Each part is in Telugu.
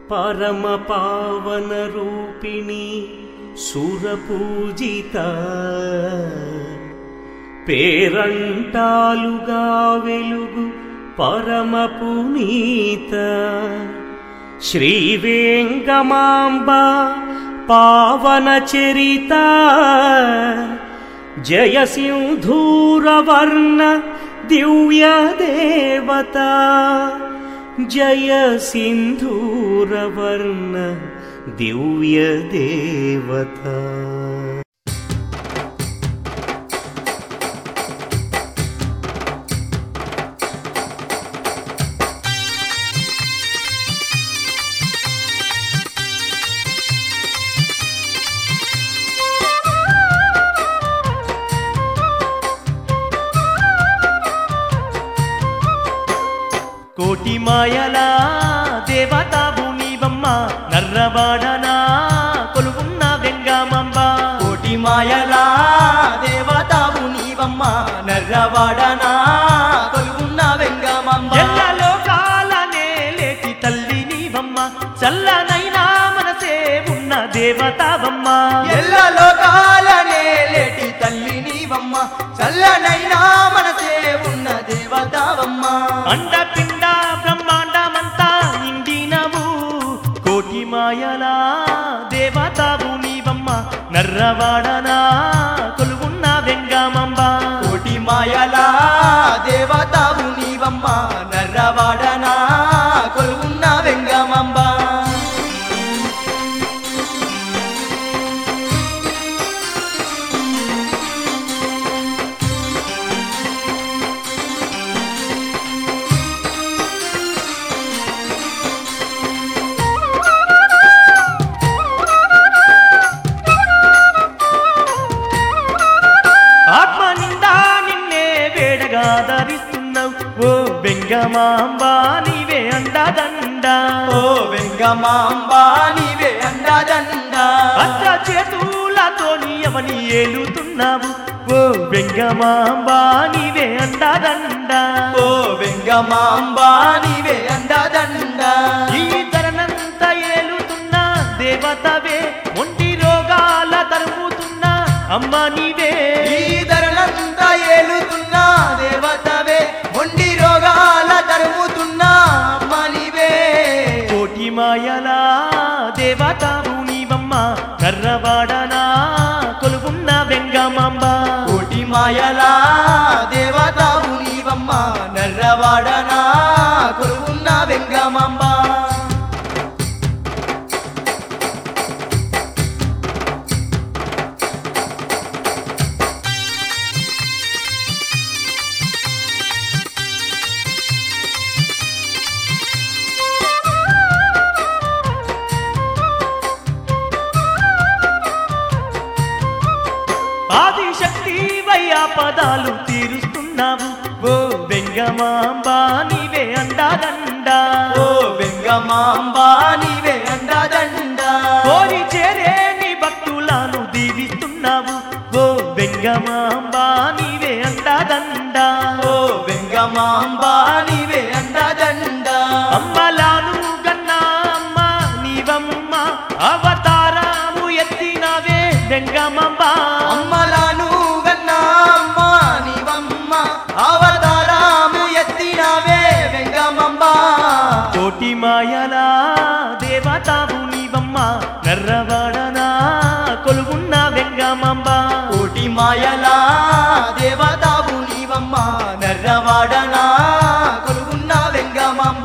పరమ పావన రూపిణి సురపూజిత పేరంటాలుగా వెలుగు పరమ పునీత శ్రీ వేంగమాంబ పావన చరిత జయ సింధూరవర్ణ దివ్య దేవత జయ సింధూరవర్ణ దివ్య దేవత కోటి మాయల దేవతావు నీవమ్మ నర్రవాడనా కొలువున్న వెంగమంబ కోటి మాయలా దేవతావు నీవమ్మ నర్రవాడనా కొలుగున్న వెంగమమ్మ ఎల్ల లోకాలనే లేటి తల్లి నీవమ్మ చల్లనైనా మనసే ఉన్న దేవతావమ్మ ఎల్ల లోకాలనే లేటి తల్లి నీవమ్మ చల్లనైనా మనసే ఉన్న దేవతావమ్మ అండ పిండ బ్రహ్మాండమంతా నిండినవు కోటి మాయల దేవతావు నీవమ్మ నర్రవాడనా కొలువున్న వెంగమంబ కోటి మాయలా దేవతావు నీవమ్మ నర్రవాడనా కొలుగున్న వెంగమమ్మ ఆత్మ నిండా నిన్నే వేడగా ధరిస్తున్నావు ఓ వెంగమాంబ నీవే అండదండ ఓ వెంగమాంబ నీవే అండదండ అత్త చేతులతోని అవని ఏలుతున్నావు ఓ వెంగమాంబ నీవే అండదండ ఓ వెంగమాంబ నీవే అండదండ ఈ ధరనంత ఏలుతున్న దేవతవే ఒంటి రోగాల తరుముతున్న అమ్మ నీవే ఈ ధరలంతా ఏలుతున్నా దేవతవే మొండి రోగాల తరుముతున్నా అమ్మ నీవే కోటి మాయల దేవతావు నీవమ్మ కర్రవాడనా కొలువున్న వెంగమాంబ కోటి మాయలా దేవతావు నీవమ్మ నర్రవాడనా కొలువున్న వెంగమాంబ ఆదిశక్తి వయ్యా పదాలు తీరుస్తున్నావు ఓ వెంగమాంబ నీవే అండాదండ ఓ వెంగమాంబ నీవే అండదండ కోరి చేరే నీ భక్తులను దీవిస్తున్నావు ఓ వెంగమాంబ నీవే అండాదండ ఓ వెంగమాంబ నీవే అండదండ అమ్మలాను గన్నా అమ్మ నీవమ్మ అవతారము ఎత్తినవే వెంగమాంబ అమ్మలాను గన్నా అమ్మ నీవమ్మ అవతారాము ఎత్తినవే వెంగమమ్మ కోటి మాయల దేవతావు నీవమ్మ నర్రవాడనా కొలువున్న వెంగమాంబ కోటి మాయలా దేవతావు నీవమ్మ నర్రవాడనా కొలుగున్న వెంగమాంబ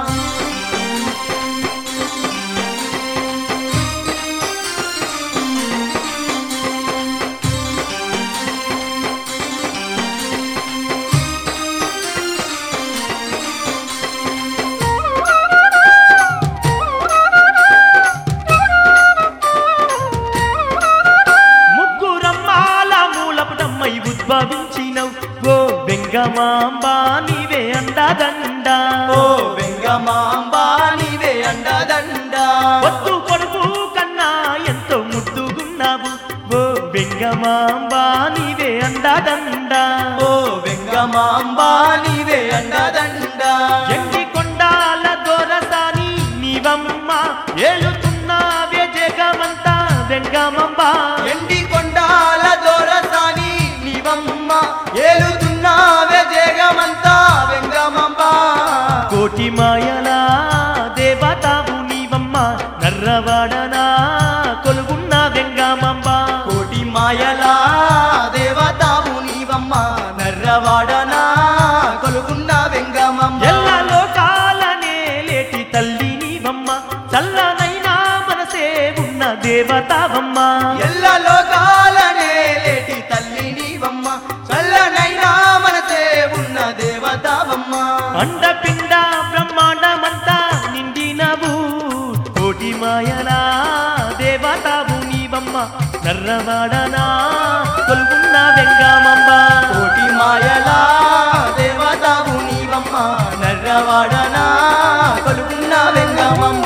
ముగ్గురమ్మాల మూలపుటమ్మై ఉద్భవించినవు ఓ వెంగమాంబ నీవే అండదండ ఓ వెంగమాంబ నీవే అండదండ పొత్తు కొడుకు కన్నా ఎంతో ముద్దుగున్నావు ఓ వెంగమాంబ నీవే అండదండ ఓ వెంగమాంబ నీవే అండదండ ఎండి కొండాల దొరసాని నీవమ్మ ఏలుతున్నావే జగమంతా వెంగమాంబ ఎండి కొండాల దొరసాని నీవమ్మ ఏలుతున్నావే జగమంతా వెంగమంబ కోటి మాయల దేవతావు నీవమ్మ నర్రవాడనా కొలుగున్న వెంగమాంబ కోటి మాయలా దేవతావు నీవమ్మ నర్రవాడనా కొలుగున్న వెంగమమ్మ ఎల్ల లోకాలనే లేటి తల్లి నీవమ్మ చల్లనైనా మనసే ఉన్న దేవతావమ్మ ఎల్ల లోకాలనే లేటి తల్లి నీవమ్మ చల్లనైనా మనసే ఉన్న దేవతావమ్మ అండపిండ బ్రహ్మాండమంతా నిండినవు కోటి మాయలా దేవతావు నీవమ్మ నర్రవాడనా కొలుగున్న వెంగమాంబ కోటి మాయలా దేవతావు నీవమ్మ నర్రవాడనా కొలుగున్న వెంగమమ్మ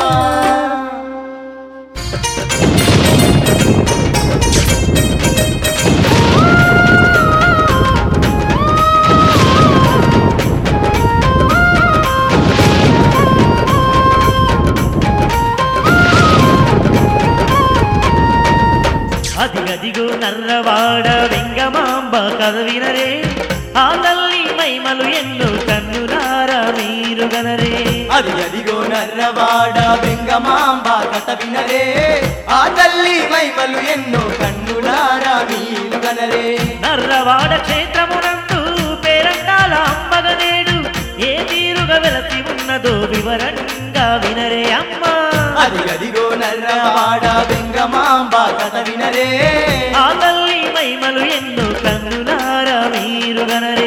అదిగదిగో నర్రవాడ వెంగమాంబ కథ వినరే ఆ తల్లి మైమలు ఎన్నో కన్నులారా మీరు గనరే అది అదిగో నర్రవాడ వెంగమాంబ కథ వినరే ఆ తల్లి మైమలు ఎన్నో కన్నులారా మీరు గనరే నర్రవాడ క్షేత్రమునందు పేరంటాల అమ్మగనేడు ఏ తీరుగా వెలసి ఉన్నదో వివరంగా వినరే అమ్మ అది అదిగో నర్రవాడ వెంగమాంబ కథ వినరే ఆ తల్లి మైమలు ఎన్నో కన్నులారా మీరు గనరే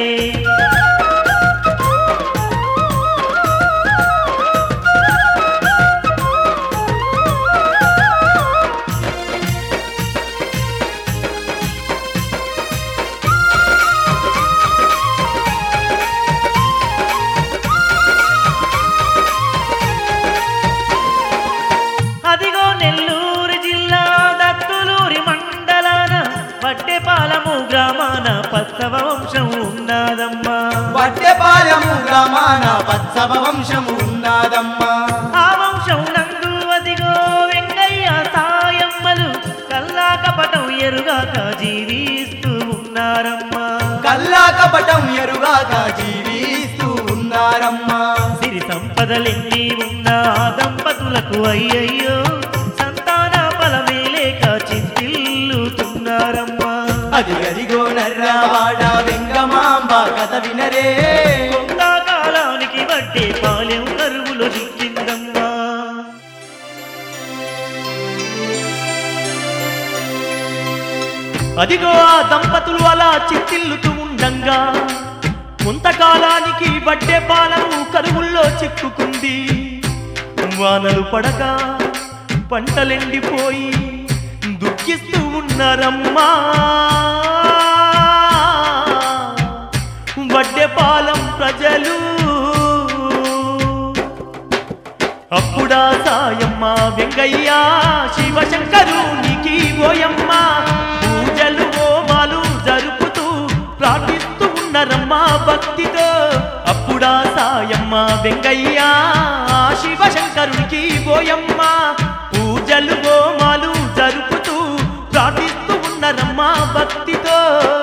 అదిగో నెల్లూరు జిల్లా దత్తులూరి మండలాన వట్టెపాలము గ్రామాన పచ్చవ వంశం ఉన్నదమ్మా వట్టెపాలెము గ్రామాన వత్సవ వంశము ఉన్నదమ్మా ఆ వంశం నందు అదిగో వెంకయ్య సాయమ్మలు కల్లా కపటం ఎరుగాక జీవిస్తూ ఉన్నారమ్మా కల్లా కపటం ఎరుగాక జీవిస్తూ ఉన్నారమ్మా సిరి సంపదలెన్ని ఉన్న ఆ దంపతులకు అయ్యయ్యో సంతాన ఫలమే లేక చింతిల్లుతున్నారమ్మా అది అదిగో నర్రవాడ వెంగమాంబ కథ వినరే కొంతకాలానికి వడ్డే పాలెం కరువులో చిక్కిందమ్మా అదిగో ఆ దంపతులు అలా చిత్తిల్లుతూ ఉండంగా కొంతకాలానికి వడ్డే పాలము కరువుల్లో చిక్కుకుంది వానలు పడక పంటలెండిపోయి దుఃఖిస్తూ ఉన్నారమ్మా వడ్డెపాలెం ప్రజలు అప్పుడా సాయమ్మ వెంగయ్య శివశంకరునికి ఓయమ్మ పూజలు హోమాలు జరుపుతూ ప్రార్థిస్తూ ఉన్నరమ్మా భక్తితో అప్పుడా సాయమ్మ వెంగయ్య శివశంకరునికి ఓయమ్మ పూజలు హోమాలు జరుపుతూ ప్రార్థిస్తూ ఉన్నరమ్మా భక్తితో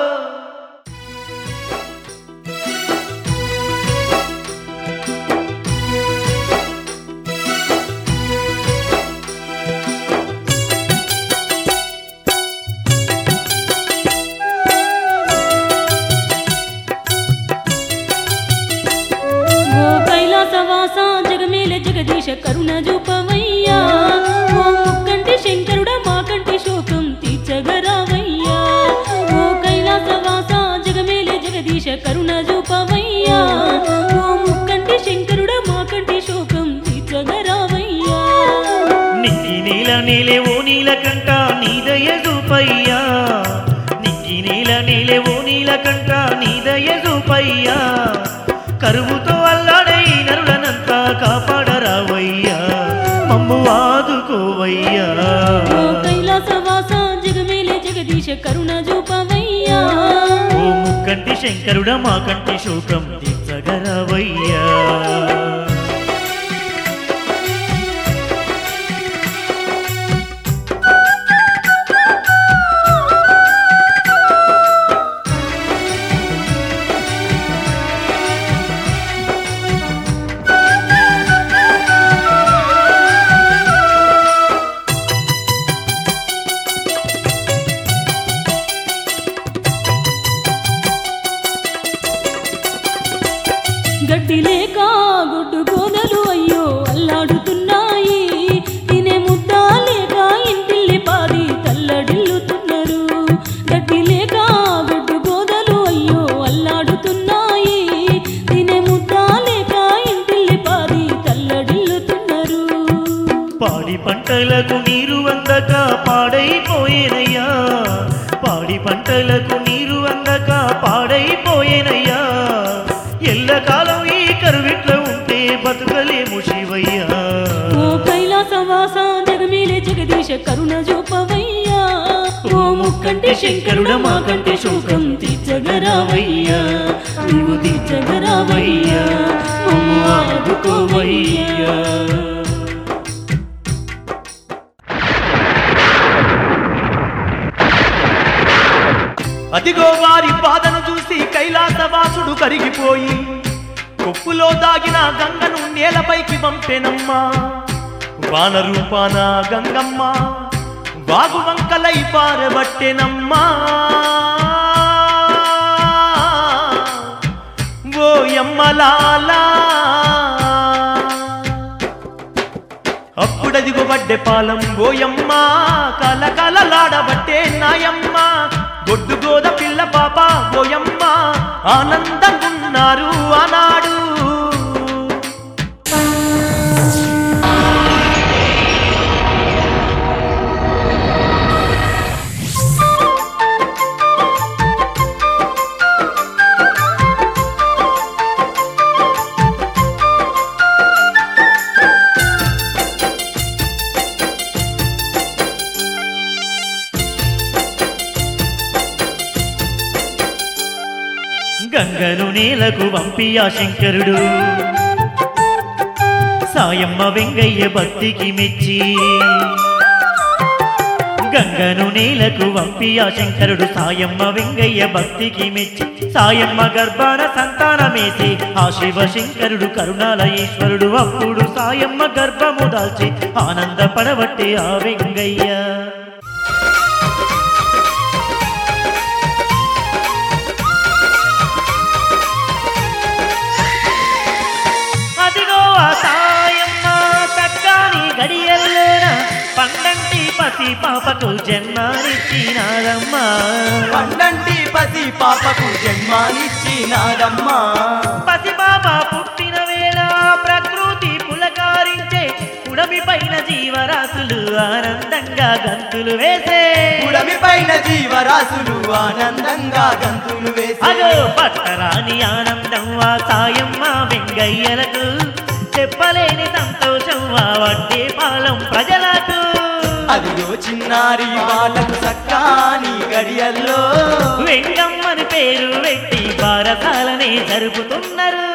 ఓ కైలాసవాస జగమేల జగదీశ కరుణ జూపవయ్యా ఓ ముక్కంటి శంకరుడ మాకంటి శోకం తీర్చగరావయ్యా ఓ కైలాసవాస జగమేల జగదీశ కరుణ జూపవయ్యా ఓ ముక్కంటి శంకరుడ మాకంటి శోకం తీర్చగరావయ్యా నింగి నీల నీలే ఓ నీలకంఠ నీదయ చూపయ్యా నింగి నీల నీలే ఓ నీలకంఠ నీదయ చూపయ్యా కరువుతో అల్లాడై నరులనంతా కాపాడరావయ్యా మమ్ము ఆదుకోవయ్యా ఓ కైలాసవాస జగమేల జగదీశ కరుణ జూపవయ్యా ఓ ముక్కంటి శంకరుడ మా కంటి శోకం తీర్చగరవయ్యా పాడి పంటలకు నీరు అందక పాడైపోయేనయ్యా పాడి పంటలకు నీరు అందక పాడైపోయేనయ్యా ఎల్లకాలం ఈ కరువిట్లో ఉంటే బతుకలేము శివయ్యా ఓ కైలాసవాస జగమేలే జగదీశ కరుణ చూపవయ్యా ఓ ముక్కంటి శంకరుడ మాకంటి శోకం తీర్చగరావయ్యా నీవు తీర్చగరావయ్యా మమ్ము ఆదుకోవయ్యా అదిగో వారి బాధను చూసి కైలాసవాసుడు కరిగిపోయి కొప్పులో దాగిన గంగను నేలపైకి పంపెనమ్మా వాన రూపాన గంగమ్మ వాగు వంకలై పారబట్టెనమ్మా ఓ యమ్మలాలా అప్పుడదిగో వడ్డె పాలం ఓయమ్మ కల కలలాడబట్టే నాయమ్మ గొడ్డు గోద పిల్ల పాప ఓయమ్మ ఆనందంగున్నారు ఆనాడు గంగను నేలకు వంపి ఆ శంకరుడు సాయమ్మ వెంగయ్య భక్తికి మెచ్చి గంగను నేలకు వంపి ఆ శంకరుడు సాయమ్మ వెంగయ్య భక్తికి మెచ్చి సాయమ్మ గర్భాన సంతానమేసి ఆ శివ శంకరుడు కరుణాల ఈశ్వరుడు అప్పుడు సాయమ్మ గర్భము దాల్చి ఆనందపడబట్టే ఆ వెంగయ్య అదిగో ఆ సాయమ్మ చక్కని గడియల్లోన పండంటి పసి పాపకు జన్మనిచ్చినారమ్మా పండంటి పసి పాపకు జన్మానిచ్చినాడమ్మా పసి పాప పుట్టిన వేళ ప్రకృతి పులకారించే ఉడమి పైన జీవరాశులు ఆనందంగా గంతులు వేసే ఉడమి పైన జీవరాశులు ఆనందంగా గంతులు వేసి అగో పట్టరాని ఆనందం వా సాయమ్మ వెంగయ్యలకు చెప్పలేని సంతోషం వా వడ్డే పాలం ప్రజలకు అదిగో చిన్నారి బాలకు సక్కాని గడియల్లో వెంగమ్మని పేరు పెట్టి భారతాలనే జరుపుతున్నారు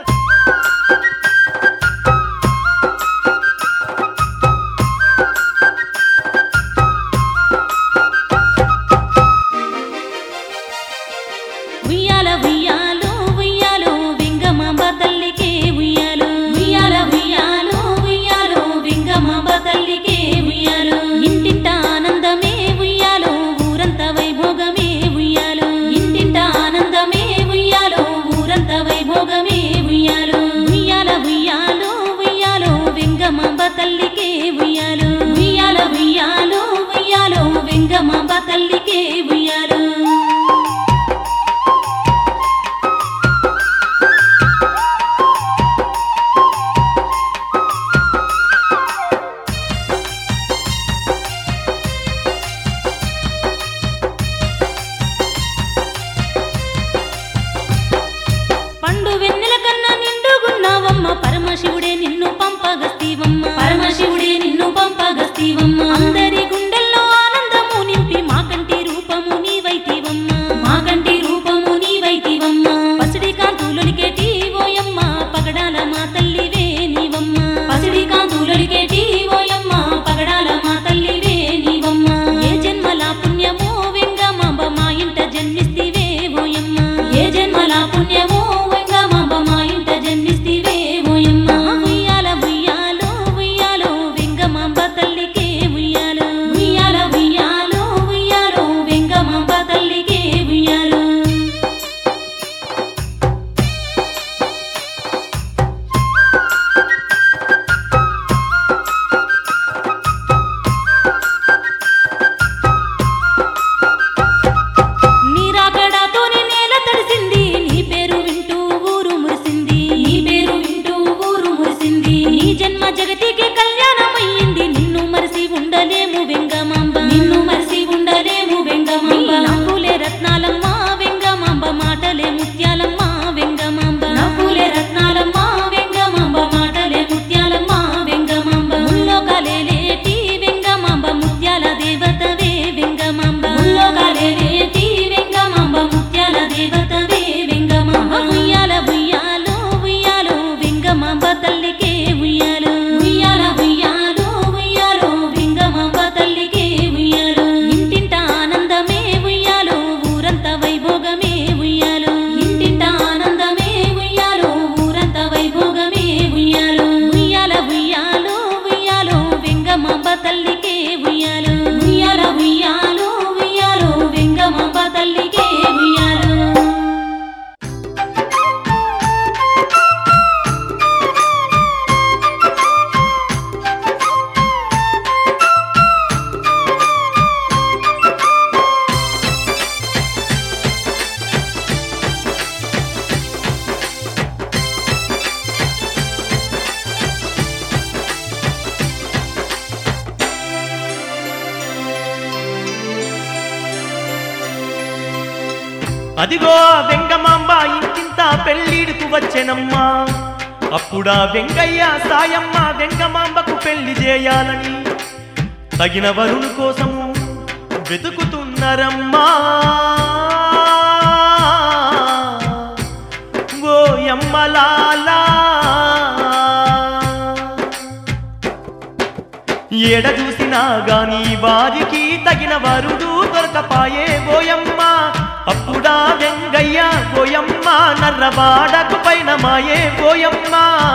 ఉయ్యాల ఉయ్యాలో ఉయ్యాలో వెంగమాంబ తల్లికే ఉయ్యాలో ఉయ్యాల ఉయ్యాలో ఉయ్యాలో వెంగమాంబ తల్లికే ఉయ్యాలో ఇంటింట ఆనందమే ఉయ్యాలో ఊరంత వైభోగమే ఉయ్యాలో ఇంటింట ఆనందమే ఉయ్యాలో ఊరంత వైభోగమే ఉయ్యాలో ఉయ్యాల ఉయ్యాలో ఉయ్యాలో వెంగమాంబ తల్లికే ఉయ్యాలో ఉయ్యాల ఉయ్యాలో ఉయ్యాలో వెంగమాంబ తల్లికే ఉయ్యాలో పండు వెన్నెల కన్నా నిండుగున్నావమ్మ పరమశివుడే నిన్ను పంపగస్తీవమ్మ పరమశివుడే నిన్ను పంపగస్తీవమ్మ అందరి గుండెల్లో ఆనందము నింపి మాకంటి రూపము అదిగో ఆ వెంగమాంబ ఇంకింత పెళ్ళిడుకు వచ్చెనమ్మా అప్పుడా వెంగయ్య సాయమ్మ వెంగమాంబకు పెళ్లి చేయాలని తగిన వరుణు కోసము వెతుకుతున్నారమ్మా ఓ యమ్మలాలా ఏడ చూసినా గాని వారికి తగిన వరుడు దొరకపాయే ఓయమ్మ అప్పుడా వెంగయ్య ఓయమ్మ నర్రవాడకు పైన మాయే ఓయమ్మ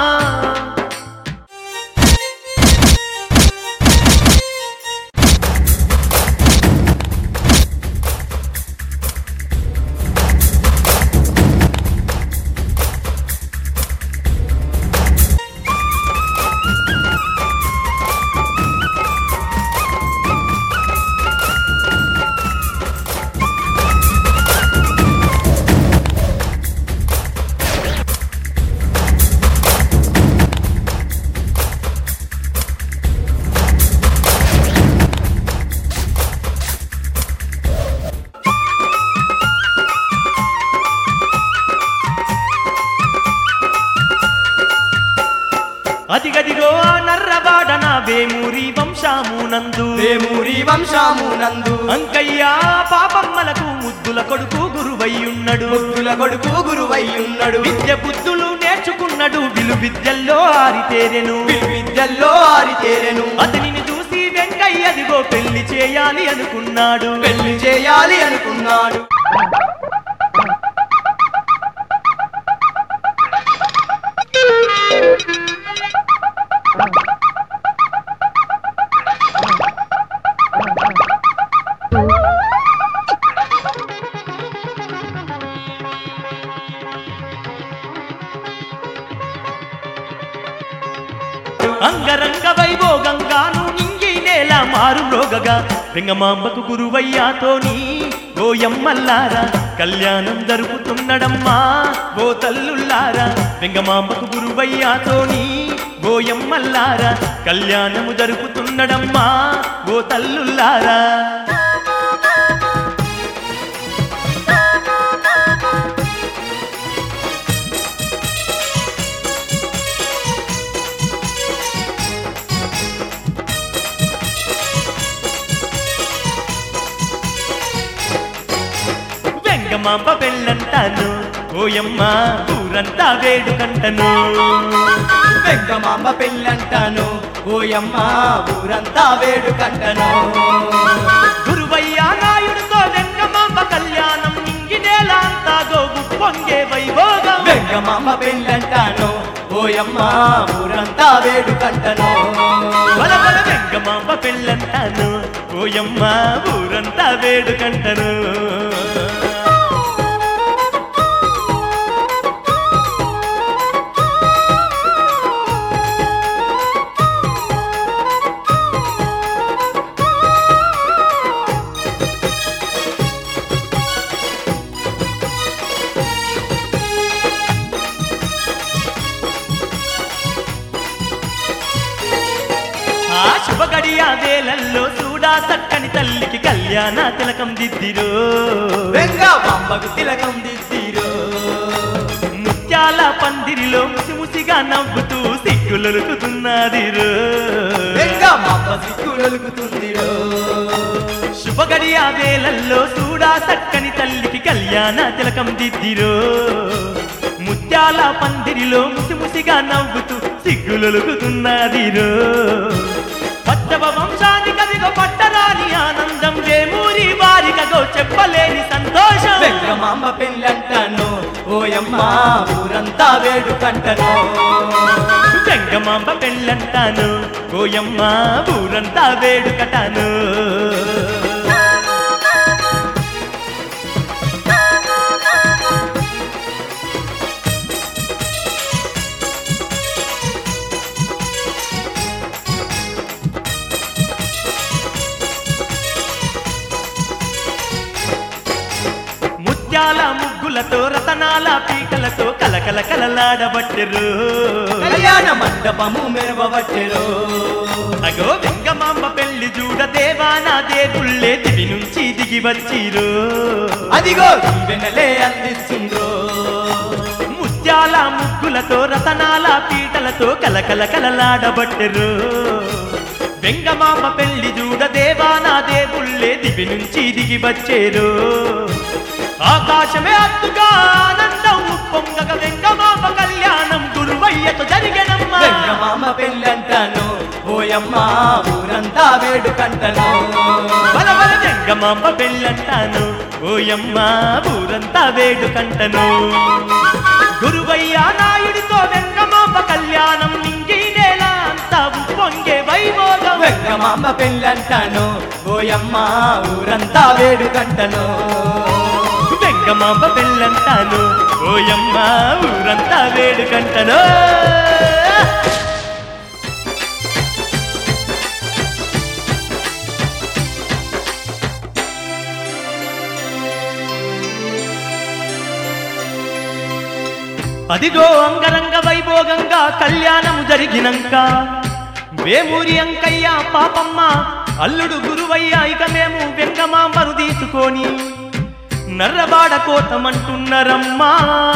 అదిగదిగో ఆ నర్రవాడన వేమూరి వంశామునందు వేమూరి వంశామునందు అంకయ్య పాపమ్మలకు ముద్దుల కొడుకు గురువయ్యున్నడు ముద్దుల కొడుకు గురువయ్యున్నడు విద్య బుద్ధులు నేర్చుకున్నడు విలు విద్యల్లో ఆరితేరెను విద్యల్లో ఆరితేరెను అతనిని చూసి వెంకయ్యదిగో పెళ్లి చేయాలి అనుకున్నాడు పెళ్లి చేయాలి అనుకున్నాడు అంగరంగ వైభోగంగాను నింగి నేల మారు మ్రోగగా రింగమాంబకు గురువయ్యాతోని ఓయమ్మల్లారా కళ్యాణం జరుపుతున్నడమ్మా ఓ తల్లుల్లారా రింగమాంబకు గురువయ్యాతోని ఓయమ్మల్లారా కళ్యాణము జరుపుతున్నడమ్మా ఓ తల్లుల్లారా వెంగమాంబ పెళ్ళంటాను ఓయమ్మ ఊరంతా వేడుకంటను వెంకమాంబ పెళ్ళంటాను ఓయమ్మ ఊరంతా వేడుకంటను గురువయ్య నాయుడుతో వెంగమాంబ కళ్యాణం ఇంగి నేల అంతా గోగు పొంగే వైభోగం వెంకమాంబ పెళ్ళంటాను ఓయమ్మ ఊరంతా వేడుకంటను బల బల వెంగమాంబ పెళ్ళంటాను ఓయమ్మ ఊరంతా వేడుకంటను ఆ శుభగడియ వేలల్లో చూడా చక్కని తల్లికి కళ్యాణ తిలకం దిద్దిరో వెంకమాంబకు తిలకం దిద్దిరో ముత్యాల పందిరిలో ముసిముసిగా నవ్వుతూ సిగ్గులొలుకుతున్నదిరో వెంకమాంబ సిగ్గులొలుకుతుందిరో శుభగడియ వేలల్లో చూడా చక్కని తల్లికి కళ్యాణ తిలకం దిద్దిరో ముత్యాల పందిరిలో ముసిముసిగా నవ్వుతూ సిగ్గులొలుకుతున్నదిరో పచ్చవ వంశానికి అదిగో పట్టరాని ఆనందం వేమూరి వారికగో చెప్పలేని సంతోషం వెంకమాంబ పెళ్ళంటాను ఓయమ్మ ఊరంతా వేడుకంటను వెంగమాంబ పెళ్ళంటాను ఓయమ్మ ఊరంతా వేడుకటాను ముత్యాల ముగ్గులతో రతనాల పీకలతో కలకల కలలాడబట్టెరు కళ్యాణ మండపము మెరవబట్టెరు అగో వెంగమాంబ పెళ్లి చూడ దేవానా దేవుళ్ళే దివి నుంచి దిగి దిగి వచ్చిరో అదిగో దీవెనలే అందిస్తుండ్రో ముత్యాల ముగ్గులతో రతనాల పీటలతో కలకల కలలాడబట్టరు వెంగమామ పెళ్లి చూడ దేవానా దేవుళ్ళే దివి నుంచి దిగి వచ్చేరు ఆకాశమే అద్దుగా ఆనందం పొంగక వెంగమామ కళ్యాణం గురువయ్యతో జరిగెనమ్మా వెంగమామ పెళ్ళంటాను ఓయమ్మ ఊరంతా వేడుకంటను బల బల వెంగమామ పెళ్ళంటాను ఓయమ్మ ఊరంతా వేడుకంటను గురువయ్య నాయుడితో వెంగమామ కళ్యాణం నింగి నేల అంతా పొంగే వైభోగం వెంగమామ పెళ్ళంటాను ఓయమ్మ ఊరంతా వేడుకంటను వెంగమామ పెళ్ళంటాను ఓయమ్మ ఊరంతా వేడుకంటను అదిగో అంగరంగ వైభోగంగా కళ్యాణము జరిగినంక వేమూరి అంకయ్య పాపమ్మ అల్లుడు గురువయ్య ఇక మేము వెంగమాంబరు తీసుకొని నర్రబాడ కోతమంటున్నరమ్మా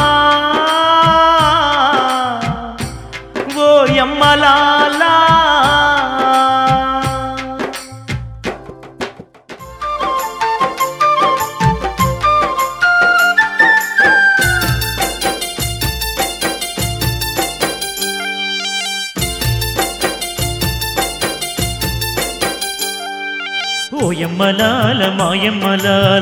ఓ యమ్మలాలా ఓయమ్మలాల మాయమ్మలాల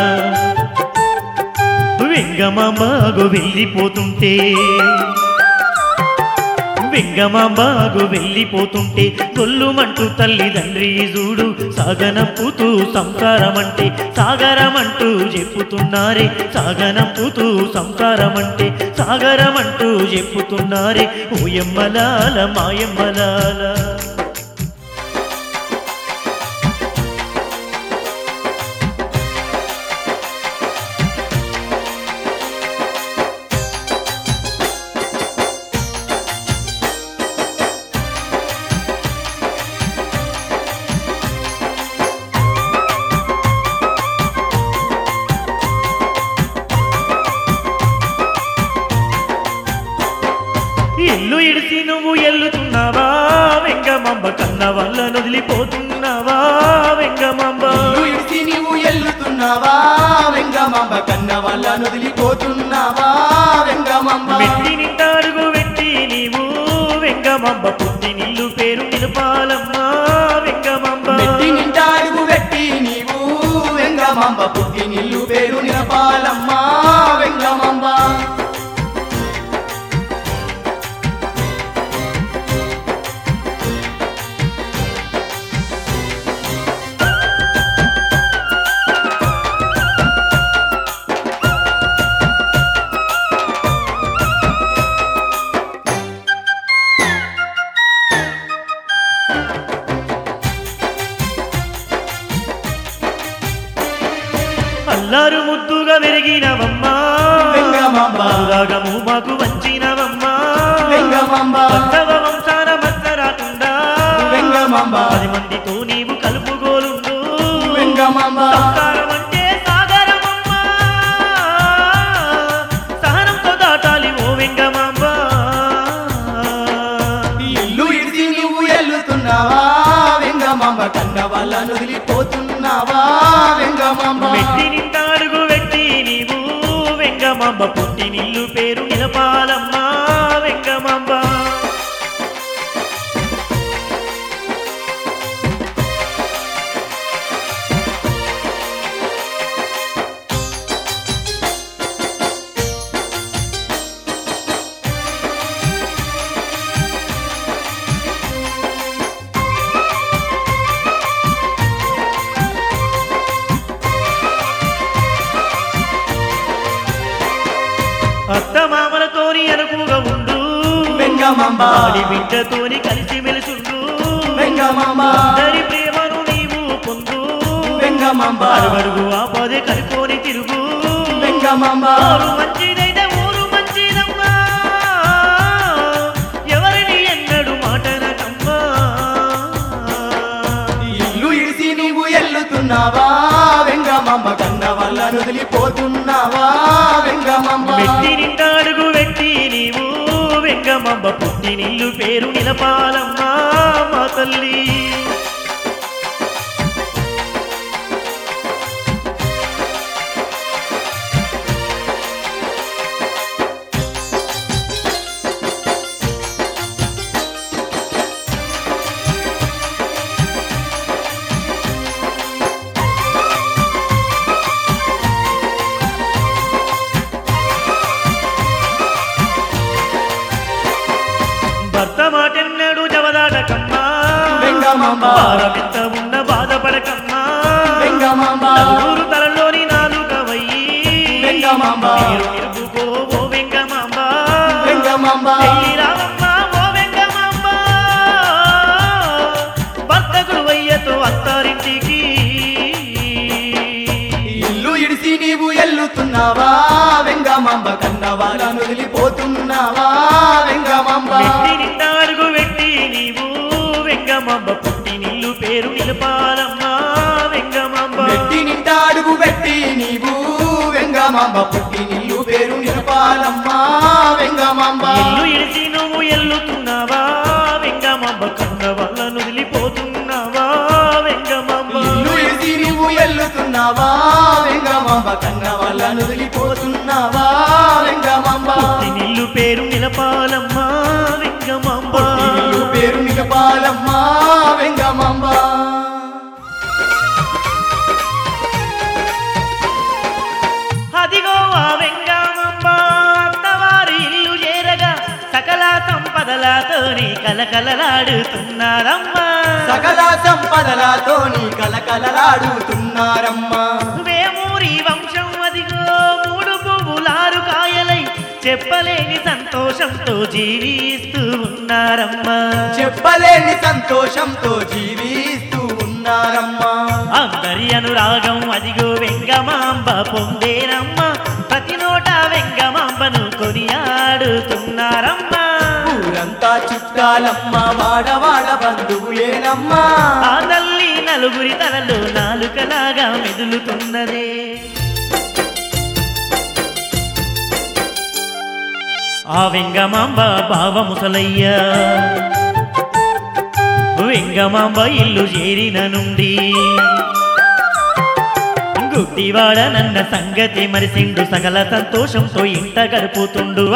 వెంగమాంబాగు వెళ్ళిపోతుంటే వెంగమాంబాగు వెళ్ళిపోతుంటే గొల్లుమంటూ తల్లిదండ్రి చూడు సాగనంపుతూ సంసారమంటే సాగరమంటూ చెప్పుతున్నారే సాగనంపుతూ సంసారమంటే సాగరమంటూ చెప్పుతున్నారే ఓయమ్మలాల మాయమ్మలాల ఎల్లు ఇడిసి నువ్వు ఎల్లుతున్నావా వెంగమాంబ కన్న వల్ల నొదిలిపోతున్నావా వెంగమాంబ ఇల్లు ఇడిసి నీవు ఎల్లుతున్నావా వెంగమాంబ కన్న వల్ల నొదిలిపోతున్నావా వెంగమాంబ మెట్టి నిండా అడుగు పెట్టి నీవు వెంగమాంబ పుట్టి నీళ్ళు పేరు నిలపాలమ్మా వెంగమాంబ మెట్టి నిండా అడుగు పెట్టి నీవు వెంగమాంబ పుట్టి నిల్లు పేరు నిలపాలమ్మా వెంగమాంబ అల్లారు ముద్దుగా వెరిగినవమ్మా వెంగమాంబ. రాగము మాకు వంచినవమ్మా వెంగమాంబ. భక్తవ వంశాన మచ్చ రాకుండా వెంగమాంబ. పది మందితో నీవు కలుపుగోలుండు వెంగమాంబ. సంసారం అంటే సాగరమమ్మా సహనంతో దాటాలి ఓ వెంగమాంబ ఇల్లు ఇడిసి నువ్వు ఎల్లుతున్నావా వెంగమాంబ కన్న వల్ల నొదిలిపోతున్నావా వెంగమాంబ మెట్టి నిండా అడుగు పెట్టి నీవు వెంగమాంబ పుట్టి నిల్లు పేరు నిలపాలమ్మా వెంగమాంబ అత్త మామలతోని అనుకుగా ఉండు వెంగమాంబ. ఆడి బిడ్డతోని కలిసి మెలుసుండు వెంగమాంబ అందరి ప్రేమను నీవు పొందు వెంగమాంబ అడుగడుగు ఆపదే కలుకొని తిరుగు వెంగమాంబ ఊరు మంచిదైతే ఊరు మంచిదమ్మా ఎవరిని ఎన్నడు మాటనకమ్మా ఇల్లు ఇడిసి నువ్వు ఎల్లుతున్నావా వెంగమాంబ మెట్టి నిండాడుగు వెట్టి నీవు వెంగమాంబ పుట్టి నిల్లు పేరు నిలపాలమ్మా మా తల్లి భర్త మాటెన్నడు జవదాటకమ్మా వెంగమాంబ. భారమెంత ఉన్న బాధపడకమ్మా వెంగమాంబ. నలుగురు తలలోని నాలుగవయ్యి వెంగమాంబ. మీరు నిలుపుకో ఓ వెంగమాంబ వెంగమాంబ. చెయ్యి రావమ్మా ఓ వెంగమాంబ భర్త గురువయ్యతో అత్తారింటికి ఇల్లు ఇడిసి నీవు ఎల్లుతున్నావా వెంగమాంబ కన్నవాళ్ళను వదిలిపోతున్నావా వెంగమాంబ మెట్టి నిండా అడుగు వెట్టి నీవు వెంగమాంబ పుట్టి నిల్లు పేరు నిలపాలమ్మా వెంగమాంబ మెట్టి నిండా అడుగు పెట్టి నీవు వెంగమాంబ పుట్టి నీళ్ళు పేరు నిలపాలమ్మా వెంగమాంబ ఇల్లు ఇడిసి నువ్వు ఎల్లుతున్నావా వెంగమాంబ కన్న వల్ల నుదిలిపోతున్నావా వెంగమాంబ ఇల్లు ఇడిసి నీవు ఎల్లుతున్నావా వెంగమాంబ కన్నవాళ్ళను వదిలిపోతున్నావా వెంగమాంబ పుట్టి నిల్లు పేరు నిలపాలమ్మా వెంగమాంబ పుట్టి నీళ్ళు పేరు నిలపాలమ్మా వెంగమాంబ అదిగో ఆ వెంగమాంబ అత్తవారి ఇల్లు చేరగా సకల సంపదలతోని కలకలలాడుతున్నారమ్మా సకల సంపదలతోని కలకలలాడుతున్నారమ్మా వేమూరి వంశం అదిగో మూడు పువ్వులారు కాయలై చెప్పలేని సంతోషంతో జీవిస్తూ ఉన్నారమ్మా చెప్పలేని సంతోషంతో జీవిస్తూ ఉన్నారమ్మా అందరి అనురాగం అదిగో వెంగమాంబ పొందేనమ్మా ప్రతి నోట వెంగమాంబను కొనియాడుతున్నారమ్మా ఊరంతా చుట్టాలమ్మా వాడవాడ బంధువులేనమ్మా ఆ తల్లి నలుగురి తలలో నాలుకలాగా మెదులుతున్నదే ఆ వెంగమాంబ బావ ముసలయ్య వెంగమాంబ ఇల్లు చేరిన నుండి గుడ్డివాడ నన్న సంగతి మరిసిండు సకల సంతోషంతో ఇంట గడుపుతుండు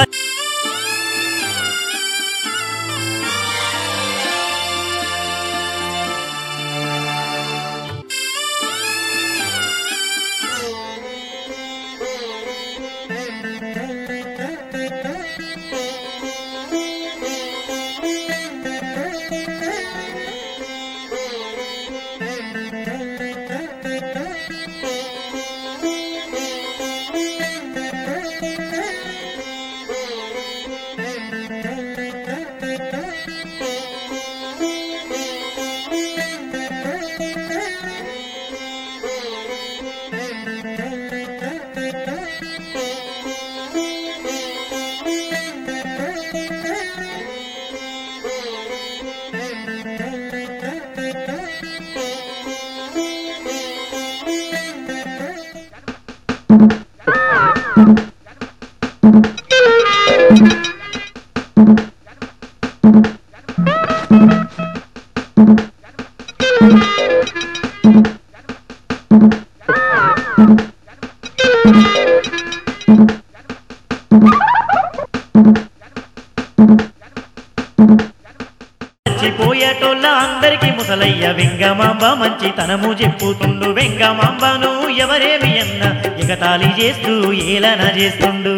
చచ్చిపోయేటోళ్ళ అందరికి ముసలయ్య వెంగమాంబ మంచితనము చెప్పుతుండు వెంగమాంబను ఎవరేమి అన్న ఎగతాళి చేస్తూ ఏలన చేస్తుండు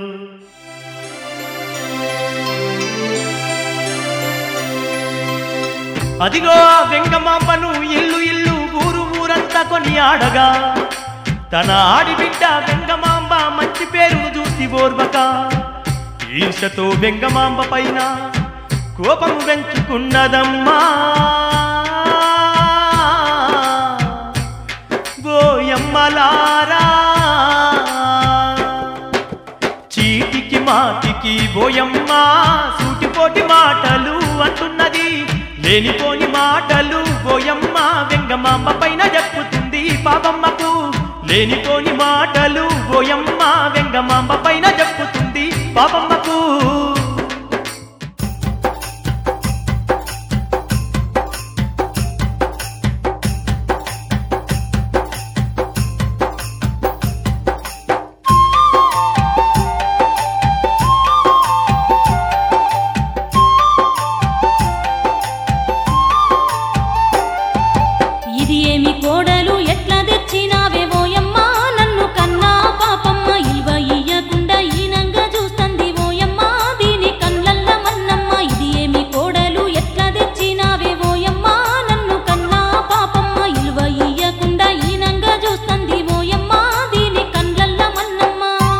అదిగో ఆ వెంగమాంబను ఇల్లు ఇల్లు ఊరు ఊరంతా కొని ఆడగా తన ఆడిబిడ్డ వెంగమాంబ మంచి పేరును చూసి ఓర్వక ఈర్షతో వెంగమాంబ పైన కోపం పెంచుకున్నదమ్మా బోయమ్మలారా చీటికి మాటికి బోయమ్మ సూటిపోటి మాటలు అంటున్నది లేనిపోని మాటలు బోయమ్మ వెంగమాంబ పైన చెప్పుతుంది పాపమ్మకు లేనిపోని మాటలు బోయమ్మ వెంగమాంబ పైన చెప్పుతుంది పాపమ్మకు ఇది ఏమి కోడలు ఎట్లా తెచ్చినావే ఓయమ్మ నన్ను కన్నా పాపమ్మ ఇల్వ ఇయ్యకుండా ఈనంగా చూస్తుంది ఓయమ్మ దీని కళ్ళల్ల మన్నమ్మ ఇది ఏమి కోడలు ఎట్లా తెచ్చినావే ఓయమ్మ నన్ను కన్నా పాపమ్మ ఇల్వ ఇయ్యకుండా ఈనంగా చూస్తుంది ఓయమ్మ దీని కళ్ళల్ల మన్నమ్మ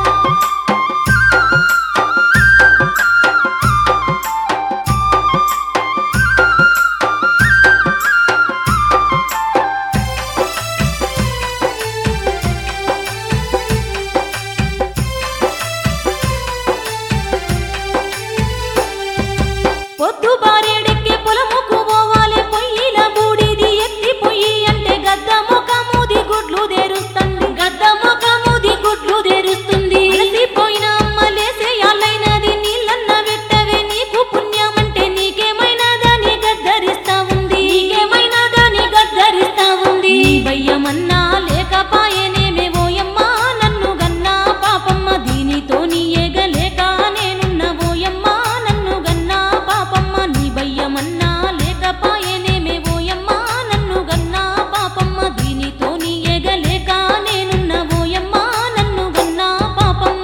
పొద్దు బారేడెక్కే పొలముకు పోవాలే పొయ్యిల బూడిది ఎత్తి పొయ్యి అంటే గద్ద ముఖముది గుడ్లు తెరుస్తుంది గద్ద ముఖముది గుడ్లు తెరుస్తుంది పోయిన అమ్మ లేసే యాలైనది నీళ్ళన్న పెట్టవే నీకు పుణ్యమంటే నీకేమైనా దాని గద్దరిస్తా ఉంది నీకేమైనా దాని గద్దరిస్తా ఉంది నీ భయ్యమన్నా లేకపాయనేమే ఓయమ్మ నన్ను గన్నా పాపమ్మ దీనితో నీ ఏగలేక నేనున్న ఓయమ్మ నన్ను గన్నా పాపమ్మ నీ భయ్యమన్నా లేకపాయనేమే ఓయమ్మ నన్ను గన్నా పాపమ్మ దీనితో నీ ఏగలేక నేనున్న ఓయమ్మ నన్ను గన్నా పాపమ్మ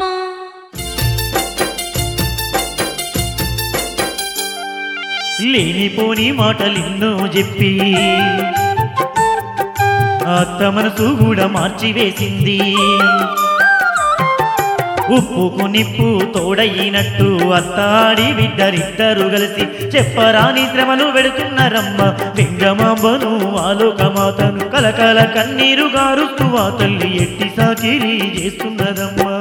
లేనిపోని మాటలిన్నో చెప్పి అత్త మనసు కూడా మార్చివేసింది ఉప్పుకు నిప్పు తోడయినట్టు అత్తాడి బిడ్డరిద్దరు కలిసి చెప్పరాని శ్రమలు వెడుతున్నారమ్మ లింగమాంబను ఆలోకమాతను కలకల కన్నీరు గారుస్తూ ఆ తల్లి ఎట్టి సాకిరి చేస్తున్నదమ్మా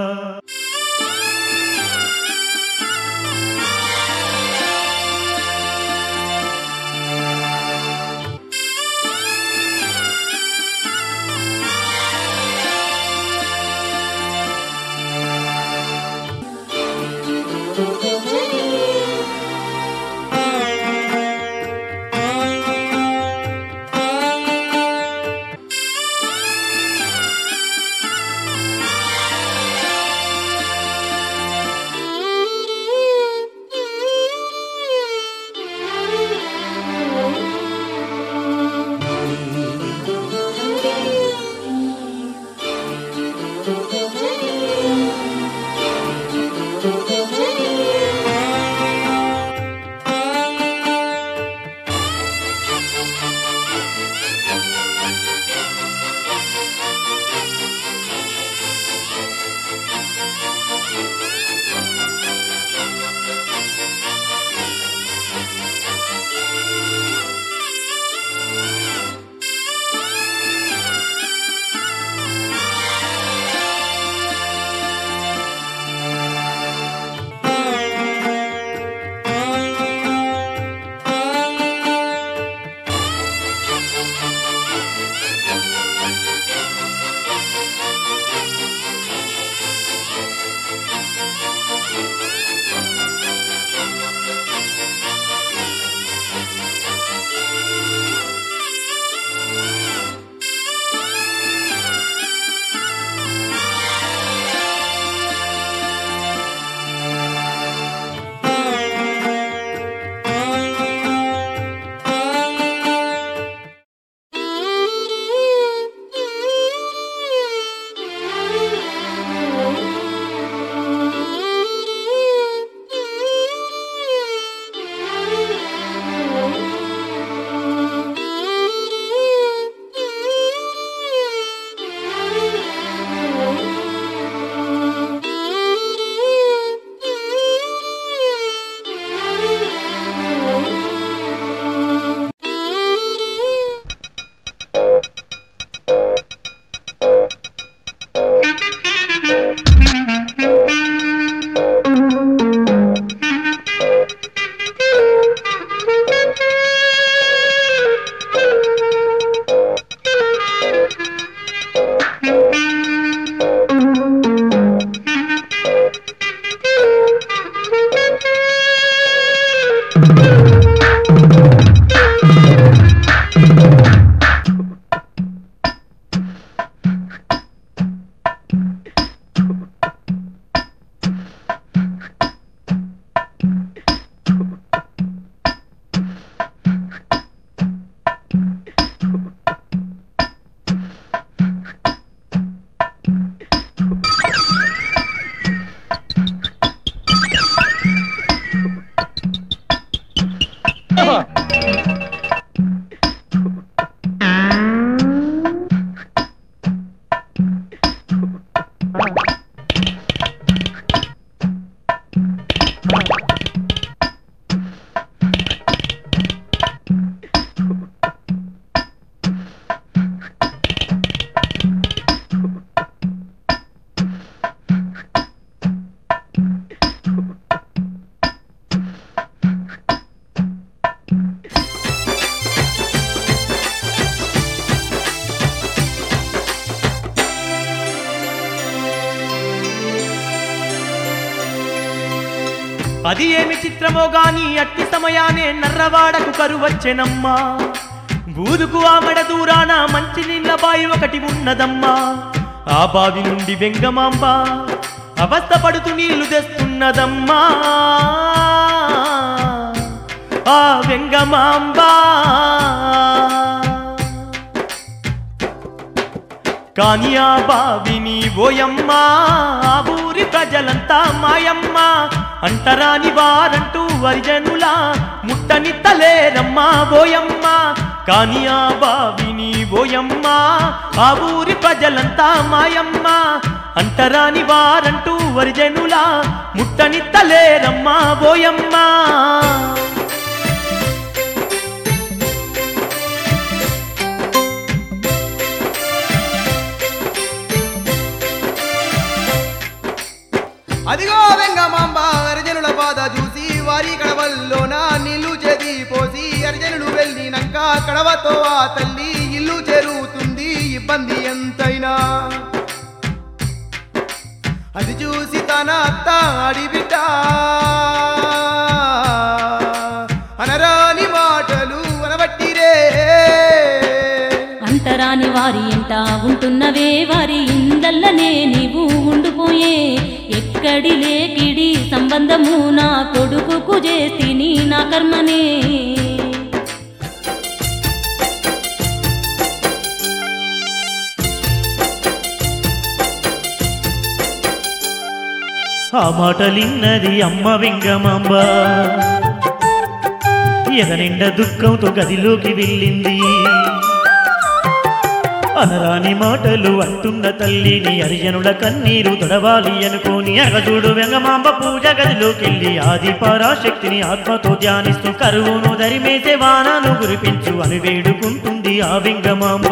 అది ఏమి చిత్రమో గాని అట్టి సమయానే నర్రవాడకు కరువచ్చెనమ్మా బూదుకు ఆమడ దూరాన మంచి నీళ్ళ బావి ఒకటి ఉన్నదమ్మా ఆ బావి నుండి వెంగమాంబ అవస్థపడుతూ నీళ్లు తెస్తున్నదమ్మా ఆ వెంగమాంబ కాని ఆ బావిని ఓయమ్మ ఆ ఊరి ప్రజలంతా మాయమ్మ అంటరాని వారంటూ వరిజనుల ముట్టనిత్తలేరమ్మా ఓయమ్మ కాని ఆ బావిని ఓయమ్మ ఆ ఊరి ప్రజలంతా మాయమ్మ అంటరాని వారంటూ వరిజనుల ముట్టనిత్తలేరమ్మా ఓయమ్మ అదిగో వెంగమాంబ అర్జనుల బాధ చూసి వారి కడవల్లోన నీళ్లు చేది పోసి అర్జనులు వెళ్ళినాక కడవతో ఆ తల్లి ఇల్లు చేరుతుంది ఇబ్బంది ఎంతైనా అది చూసి తన అత్త అడిబిట అనరాని మాటలు అనబట్టిరే అంటరాని వారి ఎంట ఉంటున్నవే వారి ఇందల్లనే నీవు ఉండిపోయే ఎక్కడి లేకిడి సంబంధము నా కొడుకుకు చేసిని నా కర్మనే ఆ మాటలిన్నది అమ్మ వెంగమాంబ ఎదనిండ దుఃఖంతో గదిలోకి వెళ్ళింది అనరాని మాటలు అంటున్న తల్లిని అరిజనుల కన్నీరు తొడవాలి అనుకోని అగజుడు వెంగమాంబ పూజ గదిలోకెళ్ళి ఆది పరాశక్తిని ఆత్మతో ధ్యానిస్తూ కరువును దరిమేసే వానాను కురిపించు అని వేడుకుంటుంది ఆ వెంగమాంబ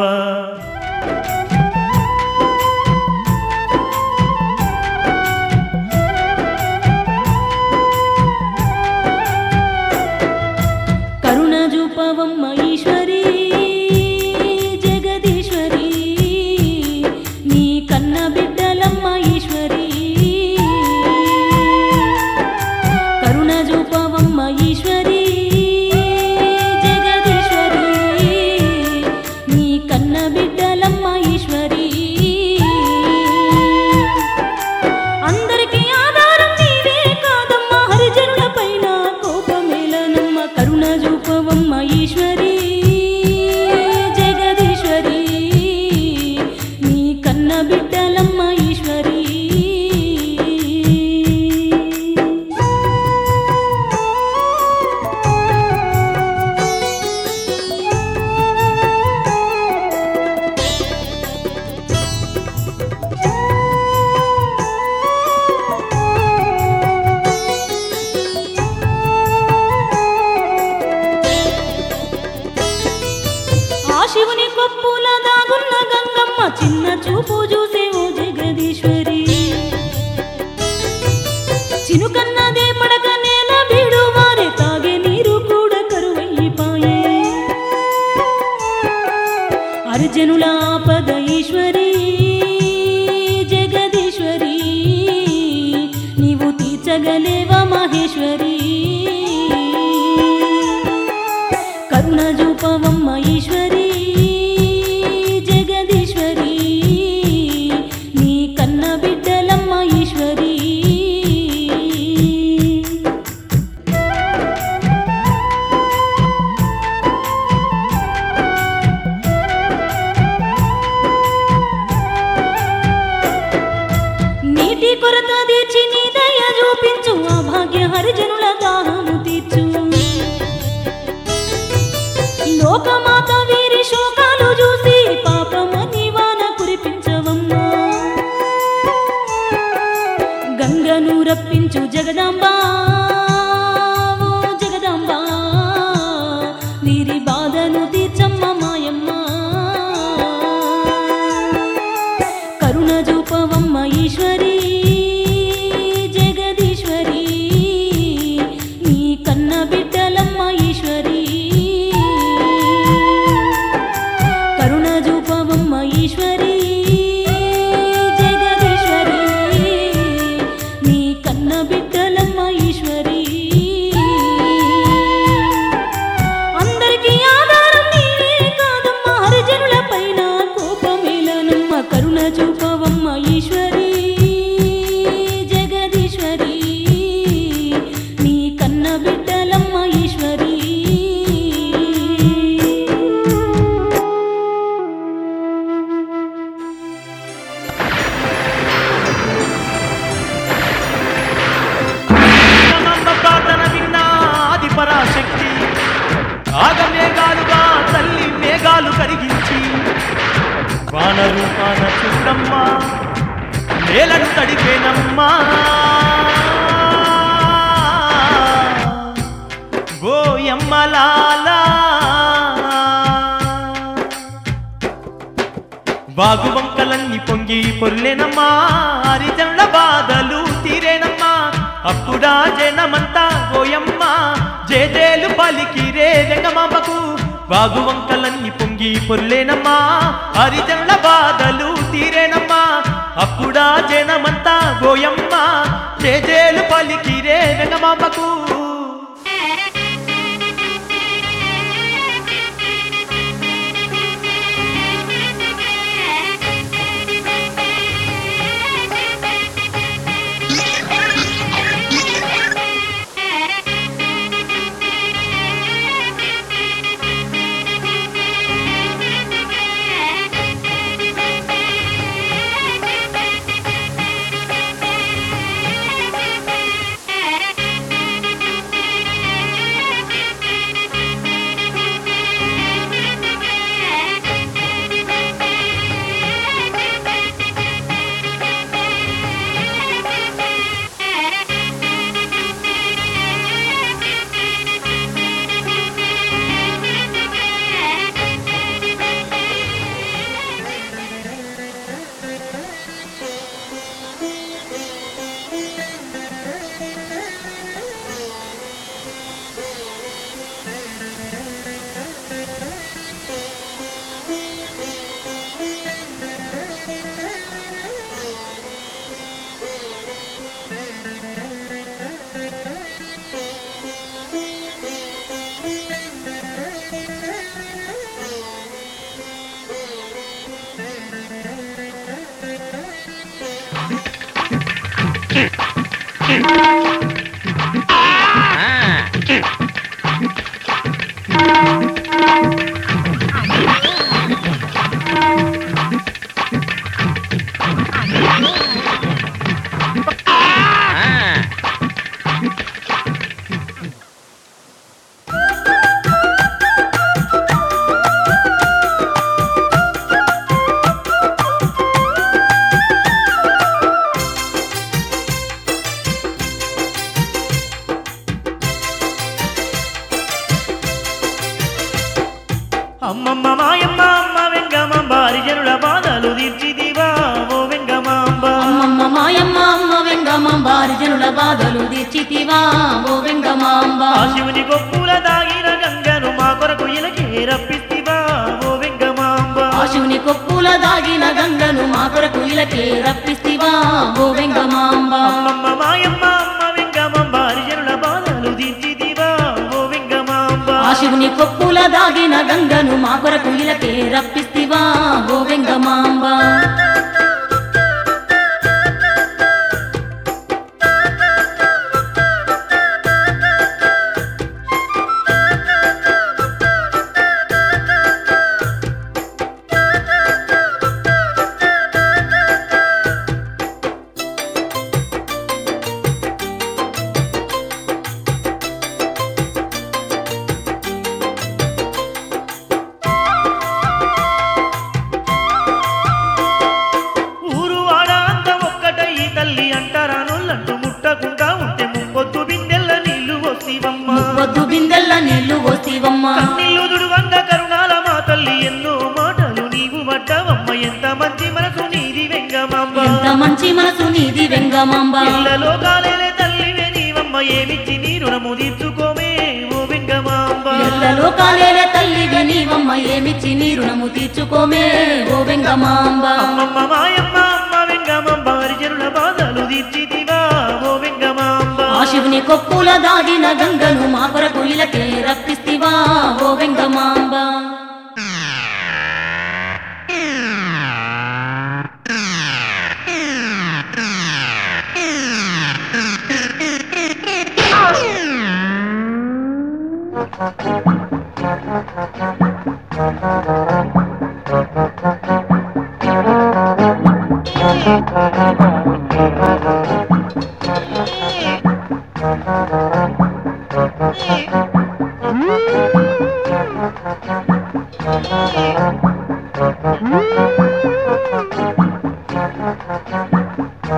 కరుణ జూపవమ్మ ఈశ్వరి జగదీశ్వరి నీ కన్న బిడ్డలమ్మ ఈశ్వరి కరుణ జూపవమ్మ ఈశ్వరి జగదీశ్వరి నీ కన్న బిడ్డలమ్మ ఈశ్వరి అందరికీ ఆధారం నీవే కాదమ్మా హరిజనుల పైన కోపమేలనమ్మ కరుణ జూపవమ్మ ఈశ్వరి జగదీశ్వరి నీ కన్న బిడ్డలమ్మ ఈశ్వరి ఆ శివుని కొప్పుల దాగున్న గంగమ్మ చిన్న చూపు చూసే ఓ జగదీశ్వరి చినుకన్నదే పడక నేల బీడు వారే తాగే నీరు కూడా కరువైపాయే అర్జనుల ఆపద ఈశ్వరి జగదీశ్వరి నీవు తీర్చగలేవా మహేశ్వరి కరుణ జూపవమ్మ ఈశ్వరి జగదీశ్వరి నీ కన్న బిడ్డలమ్మ ఈశ్వరి నీటి కొరత తీర్చి నీ దయ చూపించు ఆ భాగ్య హరిజనుల దాహము తీర్చు లోకమాత వీరి శోకాలు చూసి పాపమని వాన కురిపించవమ్మా గంగను రప్పించు జగదాంబా ఓ జగదాంబా వీరి బాధను తీర్చమ్మ మాయమ్మ కరుణ జూపవమ్మ ఈశ్వరి జగదీశ్వరి నీ కన్న బిడ్డలమ్మ ఈశ్వరి కరుణ జూపవమ్మ ఈశ్వరి జగదీశ్వరి నీ కన్న బిడ్డలమ్మ ఈశ్వరి నేలను తడిపేనమ్మా గోయమ్మలాలా వాగు వంకలన్నీ పొంగి పొర్లేనమ్మా హరిజనుల బాధలు తీరేనమ్మా అప్పుడా జనమంతా ఓయమ్మ జేజేలు పలికిరే వెంగమాంబకు వాగు వంకలన్నీ పొంగి పొర్లేనమ్మా హరిజనుల బాధలు తీరేనమ్మా అప్పుడా జనమంతా గోయమ్మ జేజేలు పలికిరే వెంగమాంబకు అమ్మమ్మ మాయమ్మ అమ్మ వెంగమాంబ హరిజనుల బాధలు తీర్చిదివా ఓ వెంగమాంబ అమ్మమ్మ మాయమ్మ అమ్మ వెంగమాంబ హరిజనుల బాధలు తీర్చితివా ఓ వెంగమాంబ ఆ శివుని గొప్పుల దాగిన గంగను మా కొరకు ఇలకే రప్పిస్తివా ఓ వెంగమాంబ ఆ శివుని కొప్పుల దాగిన గంగను మా కొరకు ఇలకే రప్పిస్తివా ఓ వెంగమాంబ అమ్మమ్మ మాయమ్మ అమ్మ వెంగమాంబ హరిజనుల బాధలు తీర్చిదివా ఓ వెంగమాంబ ఆ శివుని కొప్పుల దాగిన గంగను మా కొరకు ఇలకే రప్పిస్తివా ఓ వెంగమాంబ ఊరు వాడ అంత ఒక్కటై తల్లి అంటారానోళ్ళంటూ ముట్టకుండా ఉంటే ముప్పొద్దు బిందెల్ల నీళ్లు వస్తీవమ్మ పొద్దు బిందెల్ల నీళ్లు వస్తీవమ్మ కన్నీళ్లు దుడువంగ కరుణాల మా తల్లి ఎన్నో మాటలు నీవు పడ్డావమ్మ ఎంత మంచి మనసు నీది వెంగమాంబ ఎంత మంచి మనసు నీది వెంగమాంబ పిల్లలో కాలేలే తల్లివే నీవమ్మ ఏమిచ్చి నీ రుణము తీర్చుకోమే ఓ వెంగమాంబ ఎల్లలో కాలేలే తల్లివి నీవమ్మ ఏమిచ్చి నీ రుణము తీర్చుకోమే ఓ వెంగమాంబ అమ్మమ్మ మాయమ్మ అమ్మ వెంగమాంబ హరిజనుల బాధలు తీర్చిదివా ఓ వెంగమాంబ ఆ శివుని కొప్పుల దాగిన గంగను మా కొరకు ఇలకే రప్పిస్తివా ఓ వెంగమాంబ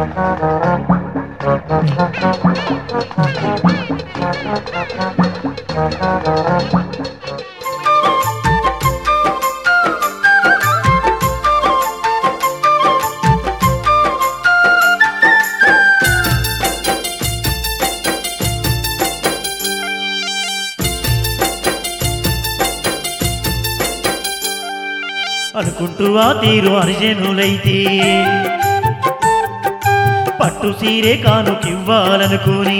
అనుకుంటూ ఆ తీరు అర్జనులైతే పట్టు సీరే కానుకివ్వాలనుకుని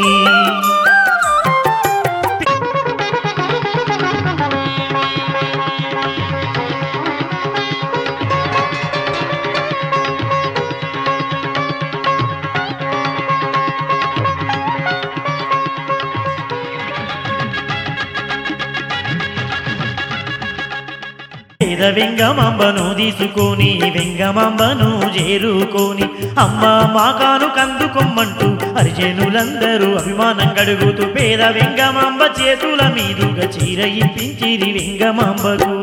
పేద వెంగమాంబను తీసుకొని వెంగమాంబను చేరుకొని అమ్మ మాకాను కందుకొమ్మంటూ హరిజనులందరూ అభిమానం గడుగుతూ పేద వెంగమాంబ చేతుల మీదుగా చీర ఇప్పించిరి వెంగమాంబకు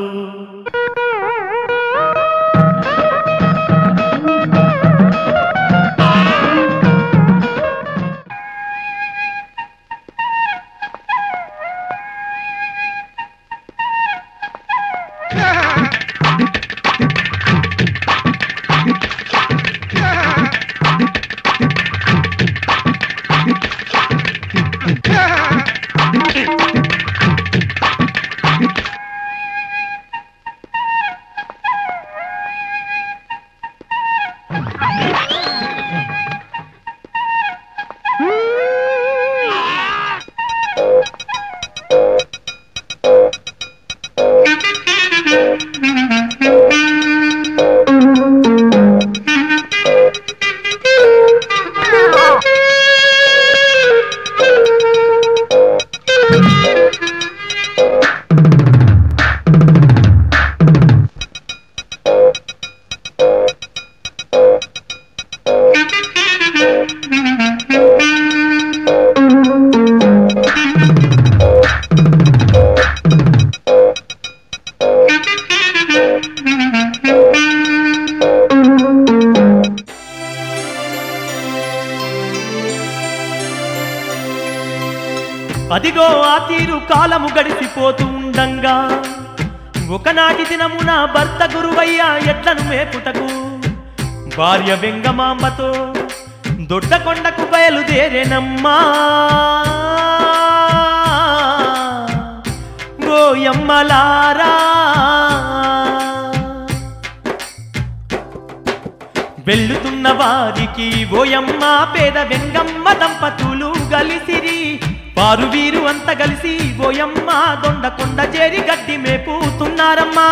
అదిగో ఆ తీరు కాలము గడిచిపోతూ ఉండంగా ఒకనాటి దినమున భర్త గురువయ్య ఎట్లను మేపుటకు భార్య వెంగమాంబతో దొడ్డకొండకు బయలుదేరేనమ్మా ఓయమ్మలారా వెళ్ళుతున్న వారికి ఓయమ్మ పేద వెంగమ్మ దంపతులు గలిసిరి వారు వీరు అంత కలిసి ఓయమ్మ దొండకొండ చేరి గడ్డి మేపుతున్నారమ్మా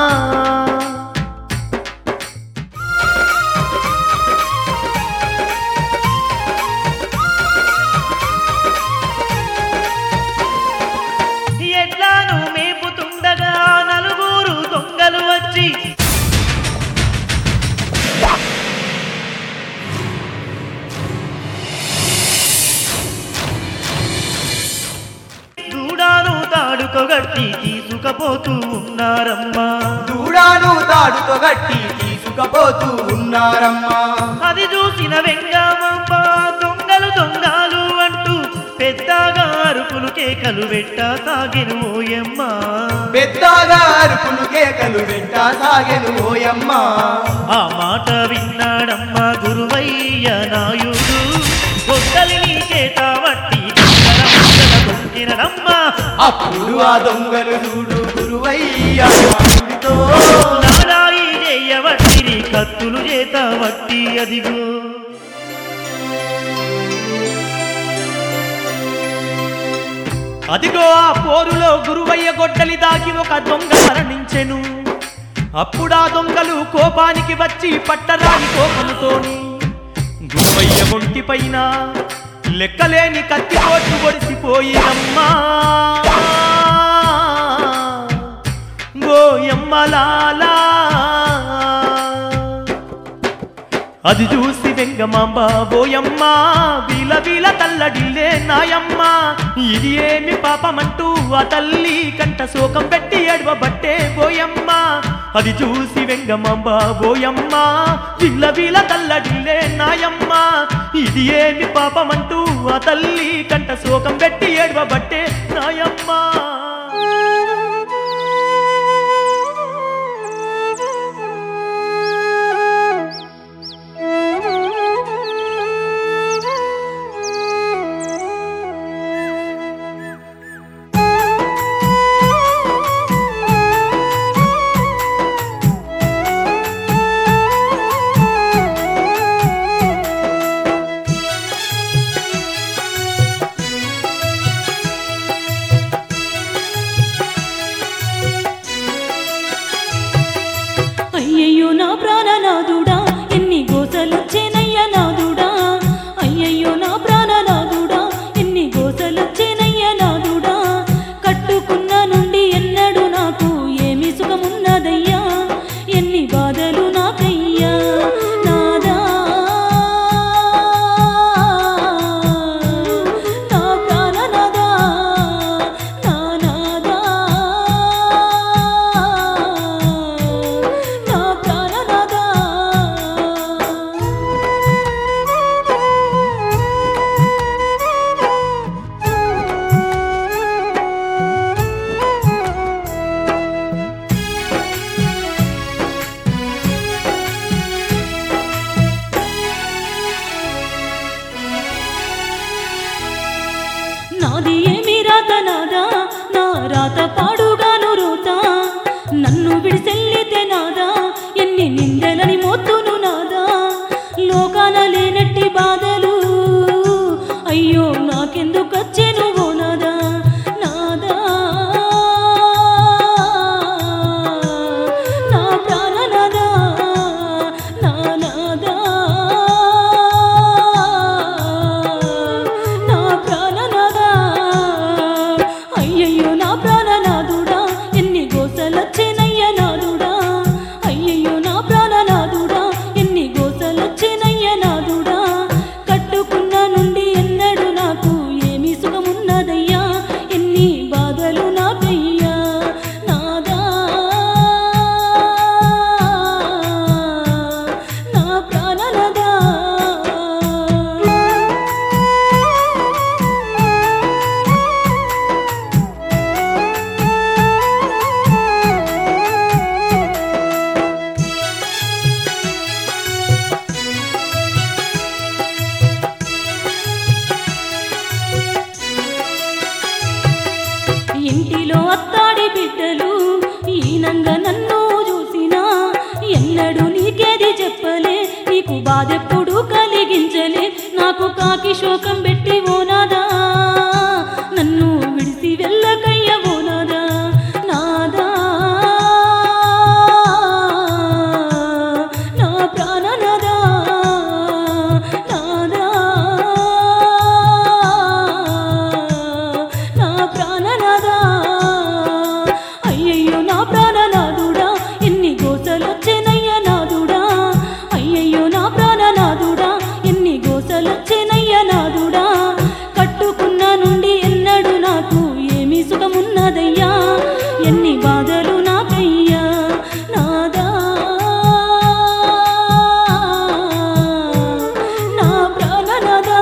ఎట్లాను మేపుతుండగా నలుగురు దొంగలు వచ్చి దూడాను తాడుకొగట్టి తీసుకపోతూ ఉన్నారమ్మా దూడాను తాడుతో గట్టి తీసుకపోతూ ఉన్నారమ్మా అది చూసిన వెంగామమ్మ దొంగలు దొంగలు అంటూ పెద్దగా అరుపులు కేకలు పెట్ట సాగెను ఓయమ్మ పెద్దగా అరుపులు కేకలు వెంట సాగెను ఓయమ్మ ఆ మాట విన్నాడమ్మ గురువయ్య నాయుడు గొడ్డలిని చేత వట్టి దొంగినడమ్మ అప్పుడు ఆ దొంగలు చూడు గురువయ్య నాయుడితో నారాయి చేయవట్టిరి కత్తులు చేత వట్టి అదిగో అదిగో ఆ పోరులో గురువయ్య గొడ్డలి దాకి ఒక దొంగ మరణించెను అప్పుడా దొంగలు కోపానికి వచ్చి పట్టరాని కోపముతోని గురువయ్య ఒంటి పైన లెక్కలేని కత్తిపోట్లు ఒడిసిపోయినమ్మా గోయమ్మలాలా అది చూసి వెంగమాంబ బోయమ్మ వీల వీల తల్లడిల్లే నాయమ్మ ఇది ఏమి పాపమంటూ ఆ తల్లి కంట శోకం పెట్టి ఎడవబట్టే బోయమ్మ అది చూసి వెంగమాంబ ఓయమ్మ విల్ల వీల తల్లడిల్లే నాయమ్మ ఇది ఏమి పాపమంటూ ఆ తల్లి కంట శోకం పెట్టి ఏడవబట్టే నాయమ్మ అయ్యయ్యో నా ప్రాణనాథుడా ఎన్ని గోసలొచ్చేనయ్య నాదుడా అయ్యయ్యో నా ప్రాణనాథుడా ఎన్ని గోసలొచ్చేనయ్య నాదుడా కట్టుకున్న నుండి ఎన్నడు నాకు ఏమి సుఖమున్నదయ్యా ఎన్ని బాధలు నాకయ్యా నాదా నా ప్రాణనాదా నా నాదా నా ప్రాణనాదా నాది ఏమి రాత నాదా నా రాత పాడుగాను రోత నన్ను విడిసెల్లితే నాదా ఎన్ని నిందలని మోత్తును నాదా లోకాన లేనట్టి బాధలు అయ్యో నాకెందుకు వచ్చేను ఓ నాదా నాదా నా ప్రాణనాదా నా నాదా నా ప్రాణనాదా అయ్యయ్యో నా ప్రాణనాదుడా ఎన్ని గోసలొచ్చేనయ్య నాదుడా అయ్యయ్యో నా ప్రాణనాదుడా ఎన్ని గోసలొచ్చేనయ్య నాదుడా కట్టుకున్న నుండి ఎన్నడు నాకు ఏమి సుఖమున్నదయ్యా ఎన్ని బాధలు నాకయ్యా నాదా నా ప్రాణనదా ఇంటిలో అత్తాడి బిడ్డలు ఈనంగా నన్ను చూసినా ఎన్నడు నీకేది చెప్పలే నీకు బాధెప్పుడు కలిగించలే నాకు కాకి శోకం పెట్టి ఓనాదా నన్ను విడిసి వెళ్ళకయ్య ఓనాదా నాదా నా ప్రాణనదా నాదా నా ప్రాణనాదా అయ్యయ్యో నా ప్రాణనాదుడా ఎన్ని గోసలొచ్చేనయ్య నాదుడా అయ్యయ్యో నా ప్రాణనాదుడా ఎన్ని గోసలొచ్చేనయ్య నాదుడా కట్టుకున్న నుండి ఎన్నడు నాకు ఏమి సుఖమున్నదయ్యా ఎన్ని బాధలు నాకయ్యా నాదా నా ప్రాణనాదా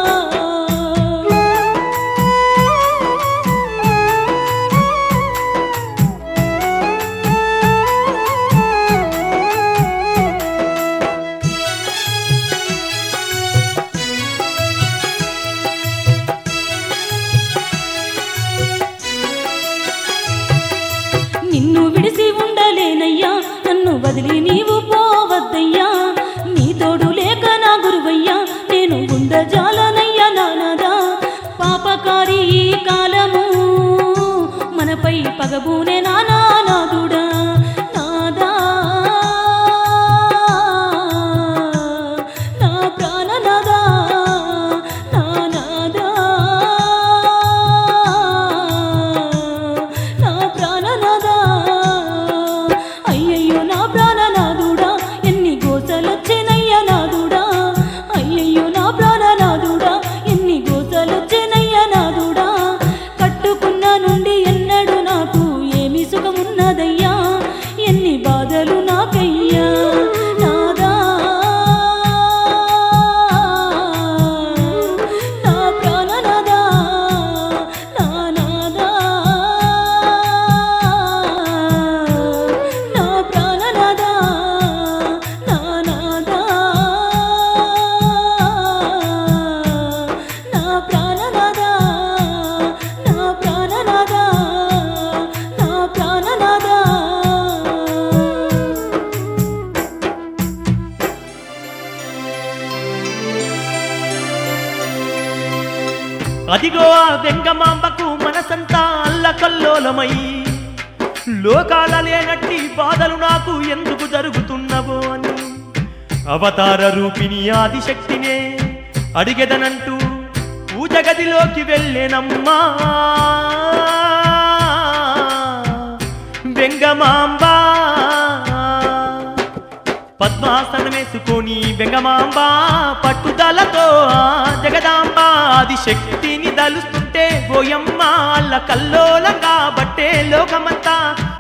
నిన్ను విడిసి ఉండలేనయ్యా నన్ను వదిలి నీవు పోవద్దయ్యా నీ తోడు లేక నా గురువయ్యా నేను ఉండజాలనయ్యా నానదా పాపకారి ఈ కాలము మనపై పగబూనే నానా నాదుడా నాదా నా ప్రాణనాదా నా నాదా నా ప్రాణనాదా అయ్యయ్యో నా ప్రాణనాదా అదిగో ఆ వెంగమాంబకు మనసంతా అల్లకల్లోలమై లోకాల లేనట్టి బాధలు నాకు ఎందుకు జరుగుతున్నవో అని అవతార రూపిణి ఆదిశక్తినే అడిగెదనంటూ పూజ గదిలోకి వెళ్ళేనమ్మా వెంగమాంబా పద్మాసనమేసుకొని వెంగమాంబ పట్టుదలతో ఆ జగదాంబ ఆది శక్తిని దలుస్తుంటే ఓయమ్మ అల్ల కల్లోలం కాబట్టే లోకమంతా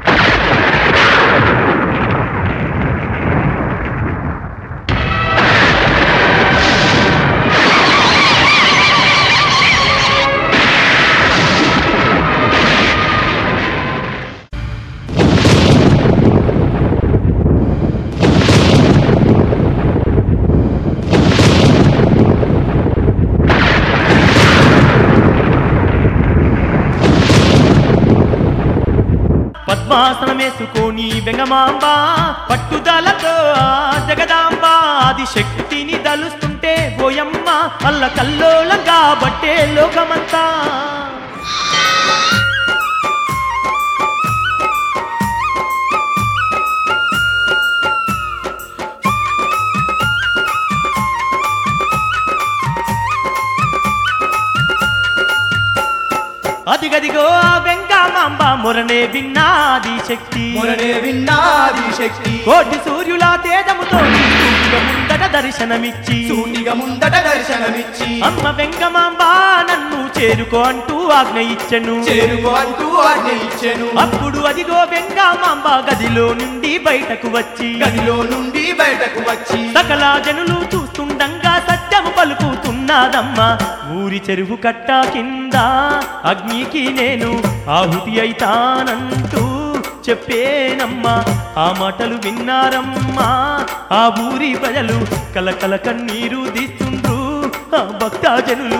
పద్మాసనమేసుకొని వెంగమాంబ పట్టుదలతో ఆ జగదాంబ ఆది శక్తిని దలుస్తుంటే ఓయమ్మ అల్ల కల్లోలం కాబట్టే లోకమంతా అదిగదిగో ఆ వెంకమాంబ మొరనే విన్నాది శక్తి మొరనే విన్నాది శక్తి కోటి సూర్యుల తేజముతో సూటిగా ముందట దర్శనమిచ్చి సూటిగా ముందట దర్శనమిచ్చి అమ్మ వెంకమాంబ నన్ను చేరుకో అంటూ ఆజ్ఞ ఇచ్చెను చేరుకో అంటూ ఆజ్ఞ ఇచ్చెను అప్పుడు అదిగో వెంకమాంబ గదిలో నుండి బయటకు వచ్చి గదిలో నుండి బయటకు వచ్చి సకల జనులు చూస్తుండగా సత్యము పలుకుతున్నదమ్మా ఊరి చెరువు కట్ట కింద అగ్నికి నేను ఆహుతి అయితానంటూ చెప్పేనమ్మా ఆ మాటలు విన్నారమ్మా ఆ ఊరి ప్రజలు కలకల కన్నీరు తీస్తుండ్రు ఆ భక్తజనులు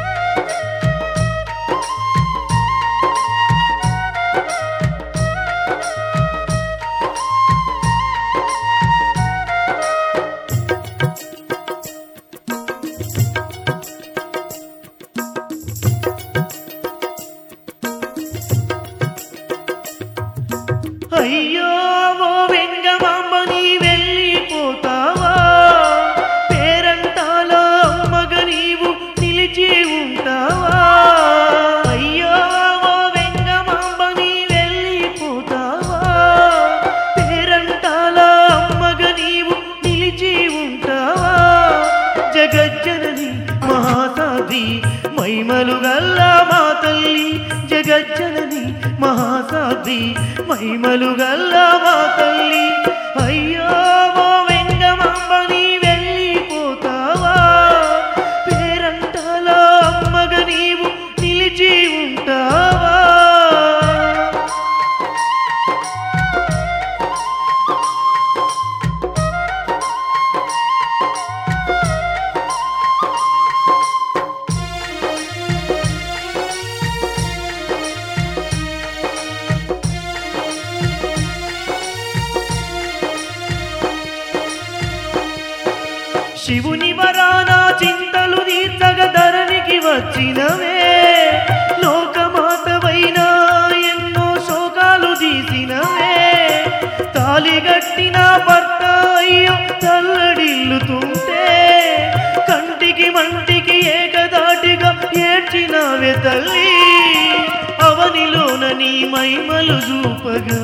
అయ్యో ఓ వెంగమాంబ నీ వెళ్ళిపోతావా పేరంటాలో అమ్మగ నీవు నిలిచి ఉంటావా అయ్యో ఓ వెంగమాంబ నీ వెళ్ళిపోతావా పేరంటాలో అమ్మగ నీవు నిలిచి ఉంటావా జగజ్జనని మహాసాధి మైమలు గల్ల మా తల్లి జగజ్జనని మహాసాధి మైమలు గల్ల మా తల్లి అయ్యో ఓ వెంగమాంబ నీ వెళ్ళిపోతావా పేరంటాల అమ్మగ నీవు నిలిచి ఉంటావా శివుని వరాన చింతలు తీర్చగ ధరణికి వచ్చినవే లోకమాతవైన ఎన్నో శోకాలు తీసినవే తాలిగట్టిన భర్త అయ్యో తల్లడిల్లుతుంటే కంటికి మంటికి ఏకదాటిగా ఏడ్చినవే తల్లి అవనిలోన నీ మైమలు చూపగా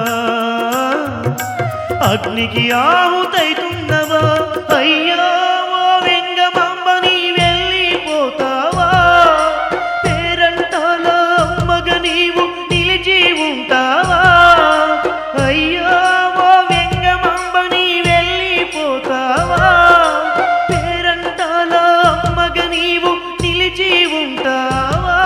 అగ్నికి ఆహుతైతున్నవా అయ్యా ఓ వెంగమాంబ నీ వెళ్ళిపోతావా పేరంటాల అమ్మగ నీవు నిలిచి ఉంటావా అయ్యా ఓ వెంగమాంబ నీ వెళ్ళిపోతావా పేరంటాల అమ్మగ నీవు నిలిచి ఉంటావా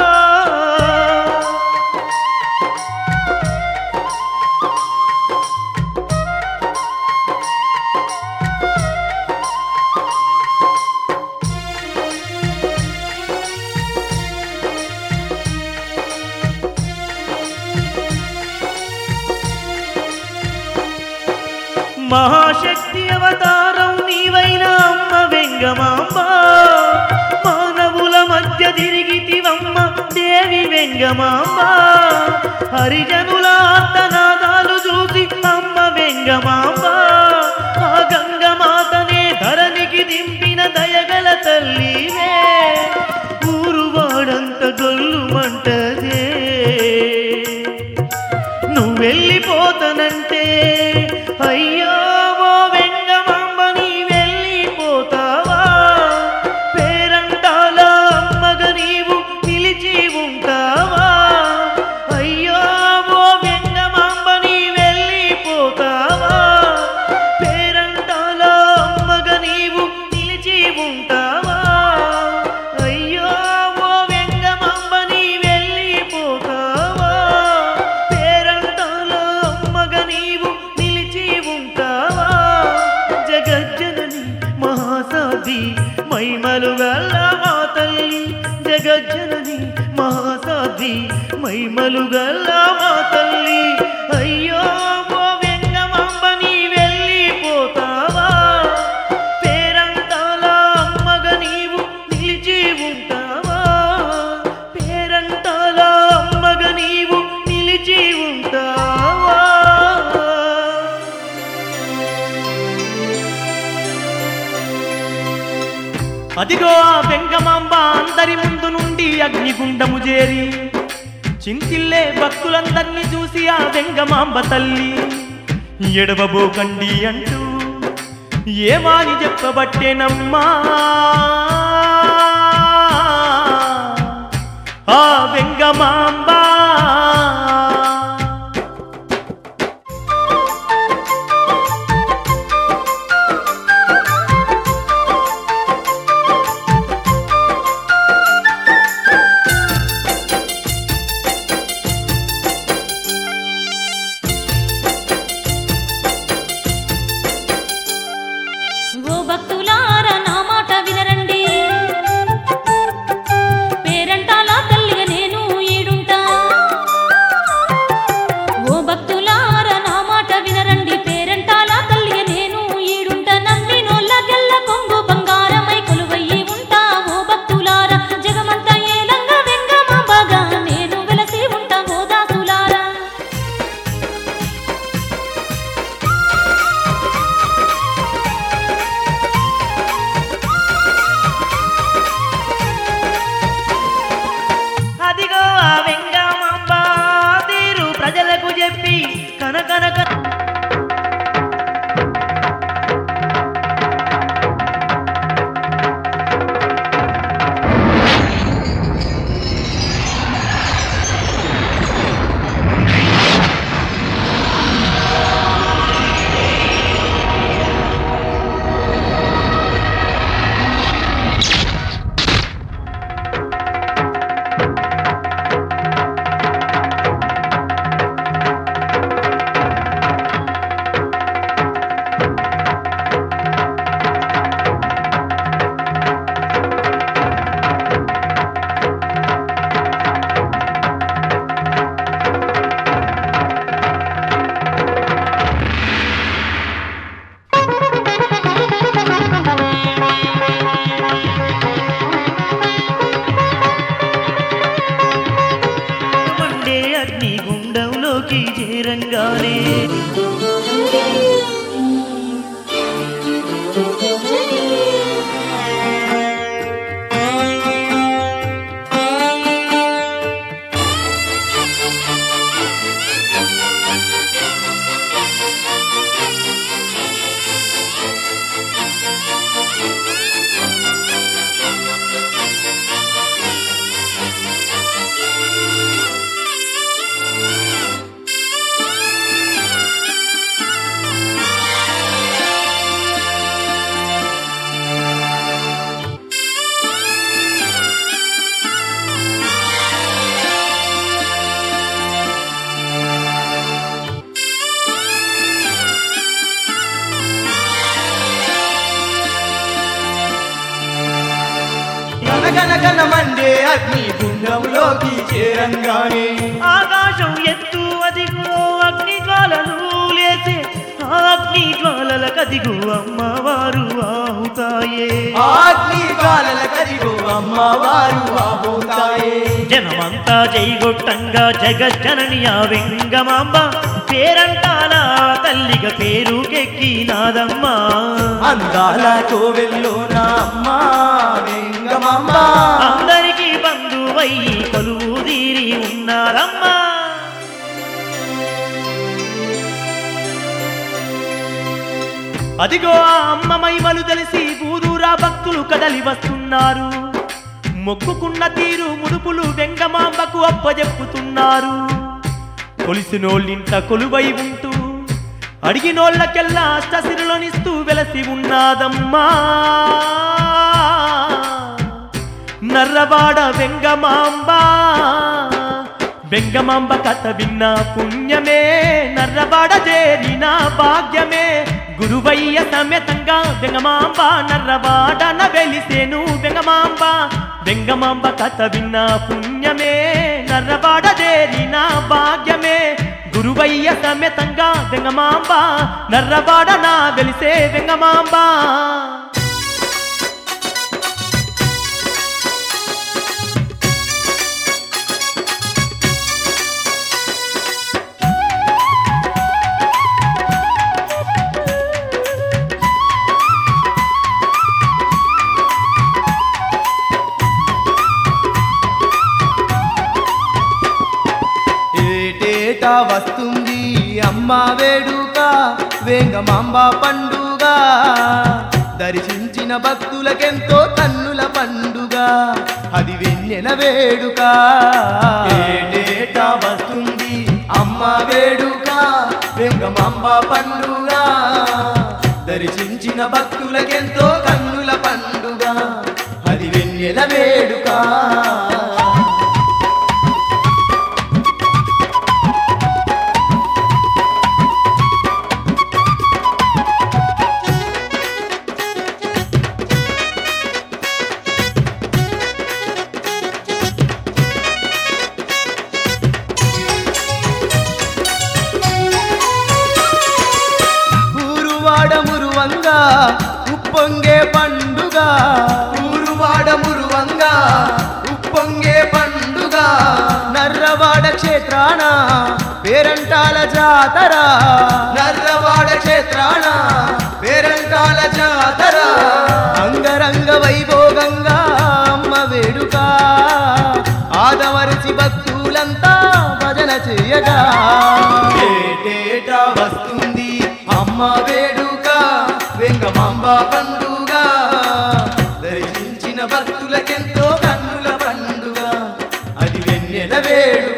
మహాశక్తి అవతారం నీవైన అమ్మ వెంగమాంబ మానవుల మధ్య తిరిగితి వెంగమాంబ హరిజనుల ఆర్తనాదాలు చూసి అమ్మ వెంగమాంబ ఆ గంగమాతనే ధరణికి దింపిన దయగల తల్లివే ఊరు వాడంత గొల్లుమంటదే నువ్వు వెళ్ళిపోతానంటే అయ్యో ఓ వెంగమాంబ నీ వెళ్ళిపోతావా పేరంటాల అమ్మగ నీవు నిలిచి ఉంటావా అయ్యో ఓ వెంగమాంబ నీ వెళ్ళిపోతావా పేరంటాల అమ్మగ నీవు నిలిచి ఉంటావా అయ్యో ఓ వెంగమాంబ నీ వెళ్ళిపోతావా పేరంటాల అమ్మగ నీవు నిలిచి ఉంటావా జగజ్జనని మహాసాది మైమలు గల్ల మా తల్లి జగజ్జనని మహాసాది మైమలు గల్ల మా తల్లి అయ్యో ఓ వెంగమాంబ నీ వెళ్ళిపోతావా పేరంటాల అమ్మగ నీవు నిలిచి ఉంటావా పేరంటాల అమ్మగ నీవు నిలిచి ఉంటావా అదిగో ఆ వెంగమాంబ అందరి ముందు నుండి అగ్నిగుండము చేరి చింతిల్లే భక్తులందర్నీ చూసి ఆ వెంగమాంబ తల్లి ఎడవబోకండి అంటూ ఏమాని చెప్పబట్టేనమ్మా ఆ వెంగమాంబ ఓ భక్తులార నా మాట వినరండి పేరంటాల తల్లిగా నేను ఈడుంటా ఓ భక్తులార నా మాట వినరండి పేరంటాల తల్లిగా నేను ఈడుంటా నమ్మినోళ్ళకెల్ల కొంగు బంగారమై కొలువయ్యి ఉంటా ఓ భక్తులార జగమంతా ఏలంగా వెంగమాంబగా నేను వెలసి ఉంటా ఓ దాసులారా అదిగో ఆ వెంగమాంబ తీరు ప్రజలకు చెప్పి కనకనక మండే అగ్నిగుండంలోకి చేరంగానే గనగనగన మండే అగ్ని గుండంలోకి చేరంగానే ఆకాశం ఎత్తు అదిగో అగ్ని జ్వాలలు లేచే ఆ అగ్ని జ్వాలల కదిగు అమ్మవారు ఆహుతాయే అగ్ని జ్వాలల కదిగో అమ్మవారు ఆబోతాయే జనమంతా జైగొట్టంగా జగజ్జనని ఆ వెంగమాంబ పేరంటాల తల్లిగా పేరుకెక్కినాదమ్మా అందాల కోవెల్లోన అమ్మ వెంగమాంబ అందరికీ బంధువయ్యి కొలువు తీరి ఉన్నారమ్మా అదిగో ఆ అమ్మ మహిమలు తెలిసి ఊరూరా భక్తులు కదలి వస్తున్నారు మొక్కుకున్న తీరు ముడుపులు వెంగమాంబకు అప్పజెప్పుతున్నారు కొలిసినోళ్ళింట కొలువై ఉంటూ అడిగినోళ్ళకెల్లా అష్టసిరులనిస్తూ వెలసి ఉన్నాదమ్మా నర్రవాడ వెంగమాంబ వెంగమాంబ కథ విన్న పుణ్యమే నర్రవాడ చేరిన భాగ్యమే గురువయ్య సమేతంగా వెంగమాంబ నర్రవాడన వెలిసేను వెంగమాంబ వెంగమాంబ కథ విన్న పుణ్యమే నర్రవాడ చేరిన భాగ్యమే గురువయ్య సమేతంగా వెంగమాంబ నర్రవాడన వెలిసే వెంగమాంబ ఏటేటా వస్తుంది అమ్మ వేడుక వేంగమాంబ పండుగ దర్శించిన భక్తులకెంతో కన్నుల పండుగ అది వెన్నెల వేడుక ఏటేటా వస్తుంది అమ్మ వేడుక వేంగమాంబ పండుగ దర్శించిన భక్తులకెంతో కన్నుల పండుగ అది వెన్నెల వేడుక ఊరువాడ మురువంగా ఉప్పొంగే పండుగ ఊరువాడ మురువంగా ఉప్పొంగే పండుగ నర్రవాడ క్షేత్రాన పేరంటాల జాతర నర్రవాడ క్షేత్రాన పేరంటాల జాతర అంగరంగ వైభోగంగా అమ్మ వేడుక ఆదమరిచి భక్తులంతా భజన చేయగా ఏటేటా వస్తుంది అమ్మ వేడుక వెంగమాంబ పండుగ దర్శించిన భక్తులకెంతో కన్నుల పండుగ అది వెన్నెల వేడుక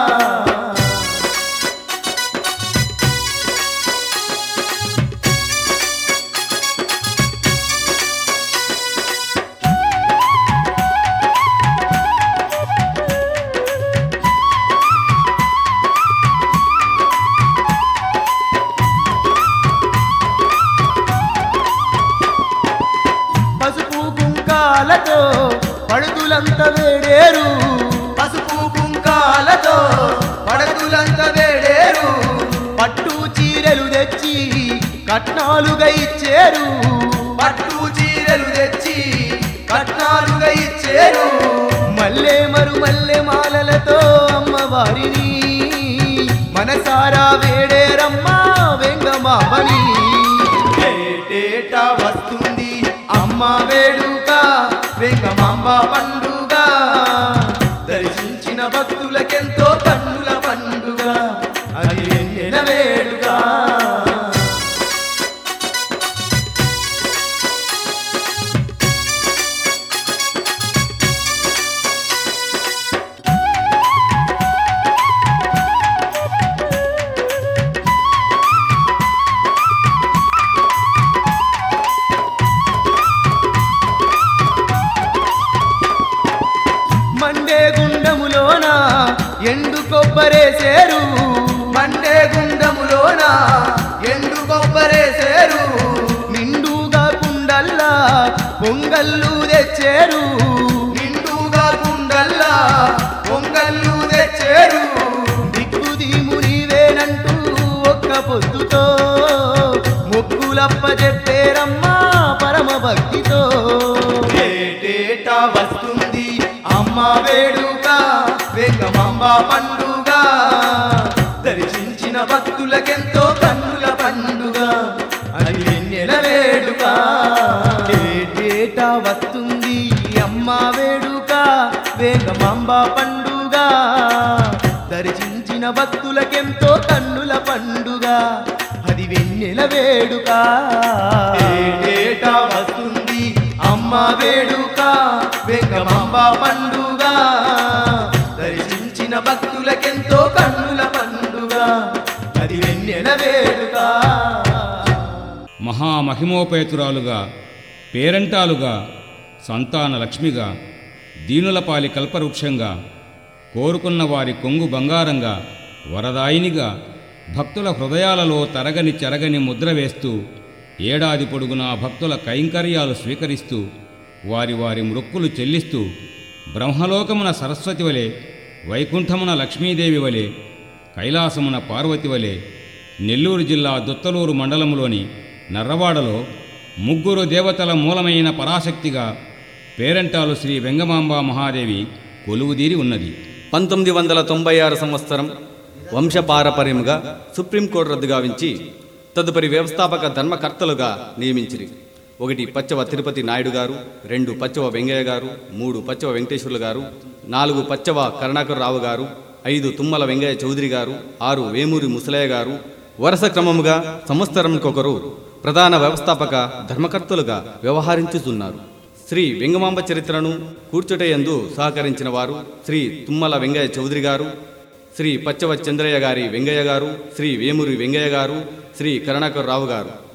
పసుపు కుంకాలతో పడుతులంత వేడేరు పసుపు కుంకాలతో పడుతులంత వేడేరు పట్టు చీరలు తెచ్చి కట్నాలుగా ఇచ్చేరు పట్టు చీరలు తెచ్చి కట్నాలుగా ఇచ్చేరు మల్లె మరు మల్లె మాలలతో అమ్మవారిని మనసారా వేడేరమ్మా వెంగమామని ఏటేటా వస్తుంది అమ్మ వేడుక వెంగమాంబ పండుగ దర్శించిన భక్తులకెంతో కన్నుల పండుగ అది వెన్నెల వేడుక మండే గుండములోన ఎండు కొబ్బరేసేరు మండే గుండములోన ఎండు కొబ్బరేసేరు నిండుగా కుండల్లా పొంగల్లు తెచ్చేరు నిండుగా కుండల్లా పొంగల్లు తెచ్చేరు దిక్కుది మునివేనంటూ ఒక్క పొద్దుతో మొక్కుల భక్తులప్ప చెప్పేరమ్మా పరమ భక్తితో ఏటేటా వస్తుంది అమ్మ వేడుక వెంగమాంబ పండుగ దర్శించిన భక్తులకెంతో కన్నుల పండుగ అది వెన్నెల వేడుక ఏటేటా వస్తుంది అమ్మ వేడుక వేగమాంబ పండుగ దర్శించిన భక్తులకెంతో కన్నుల పండుగ అది వెన్నెల వేడుక ఏటేటా వస్తుంది అమ్మ వేడుక వెంగమాంబ పండుగ దర్శించిన భక్తులకెంతో కన్నుల పండుగ అది వెన్నెల వేడుక మహామహిమోపేతురాలుగా పేరంటాలుగా సంతాన లక్ష్మిగా దీనులపాలి కల్పవృక్షంగా కోరుకున్న వారి కొంగు బంగారంగా వరదాయినిగా భక్తుల హృదయాలలో తరగని చెరగని ముద్ర వేస్తూ ఏడాది పొడుగునా భక్తుల కైంకర్యాలు స్వీకరిస్తూ వారి వారి మృక్కులు చెల్లిస్తూ బ్రహ్మలోకమున సరస్వతి వలె వైకుంఠమున లక్ష్మీదేవి వలె కైలాసమున పార్వతి వలె నెల్లూరు జిల్లా దుత్తలూరు మండలంలోని నర్రవాడలో ముగ్గురు దేవతల మూలమైన పరాశక్తిగా పేరంటాలు శ్రీ వెంగమాంబ మహాదేవి కొలువుదీరి ఉన్నది పంతొమ్మిది వందల తొంభై ఆరు సంవత్సరం వంశపారపర్యముగా సుప్రీంకోర్టు రద్దు గావించి తదుపరి వ్యవస్థాపక ధర్మకర్తలుగా నియమించిరి ఒకటి పచ్చవ తిరుపతి నాయుడు గారు రెండు పచ్చవ వెంగయ్య గారు మూడు పచ్చవ వెంకటేశ్వర్లు గారు నాలుగు పచ్చవ కరుణాకరరావు గారు ఐదు తుమ్మల వెంగయ్య చౌదరి గారు ఆరు వేమూరి ముసలయ్య గారు వరుస క్రమముగా సంవత్సరంకొకరు ప్రధాన వ్యవస్థాపక ధర్మకర్తలుగా వ్యవహరించుతున్నారు శ్రీ వెంగమాంబ చరిత్రను కూర్చుటయందు సహకరించిన వారు శ్రీ తుమ్మల వెంగయ్య చౌదరి గారు శ్రీ పచ్చవ చంద్రయ్య గారి వెంగయ్య గారు శ్రీ వేమూరి వెంగయ్య గారు శ్రీ కరుణాకర్ రావు గారు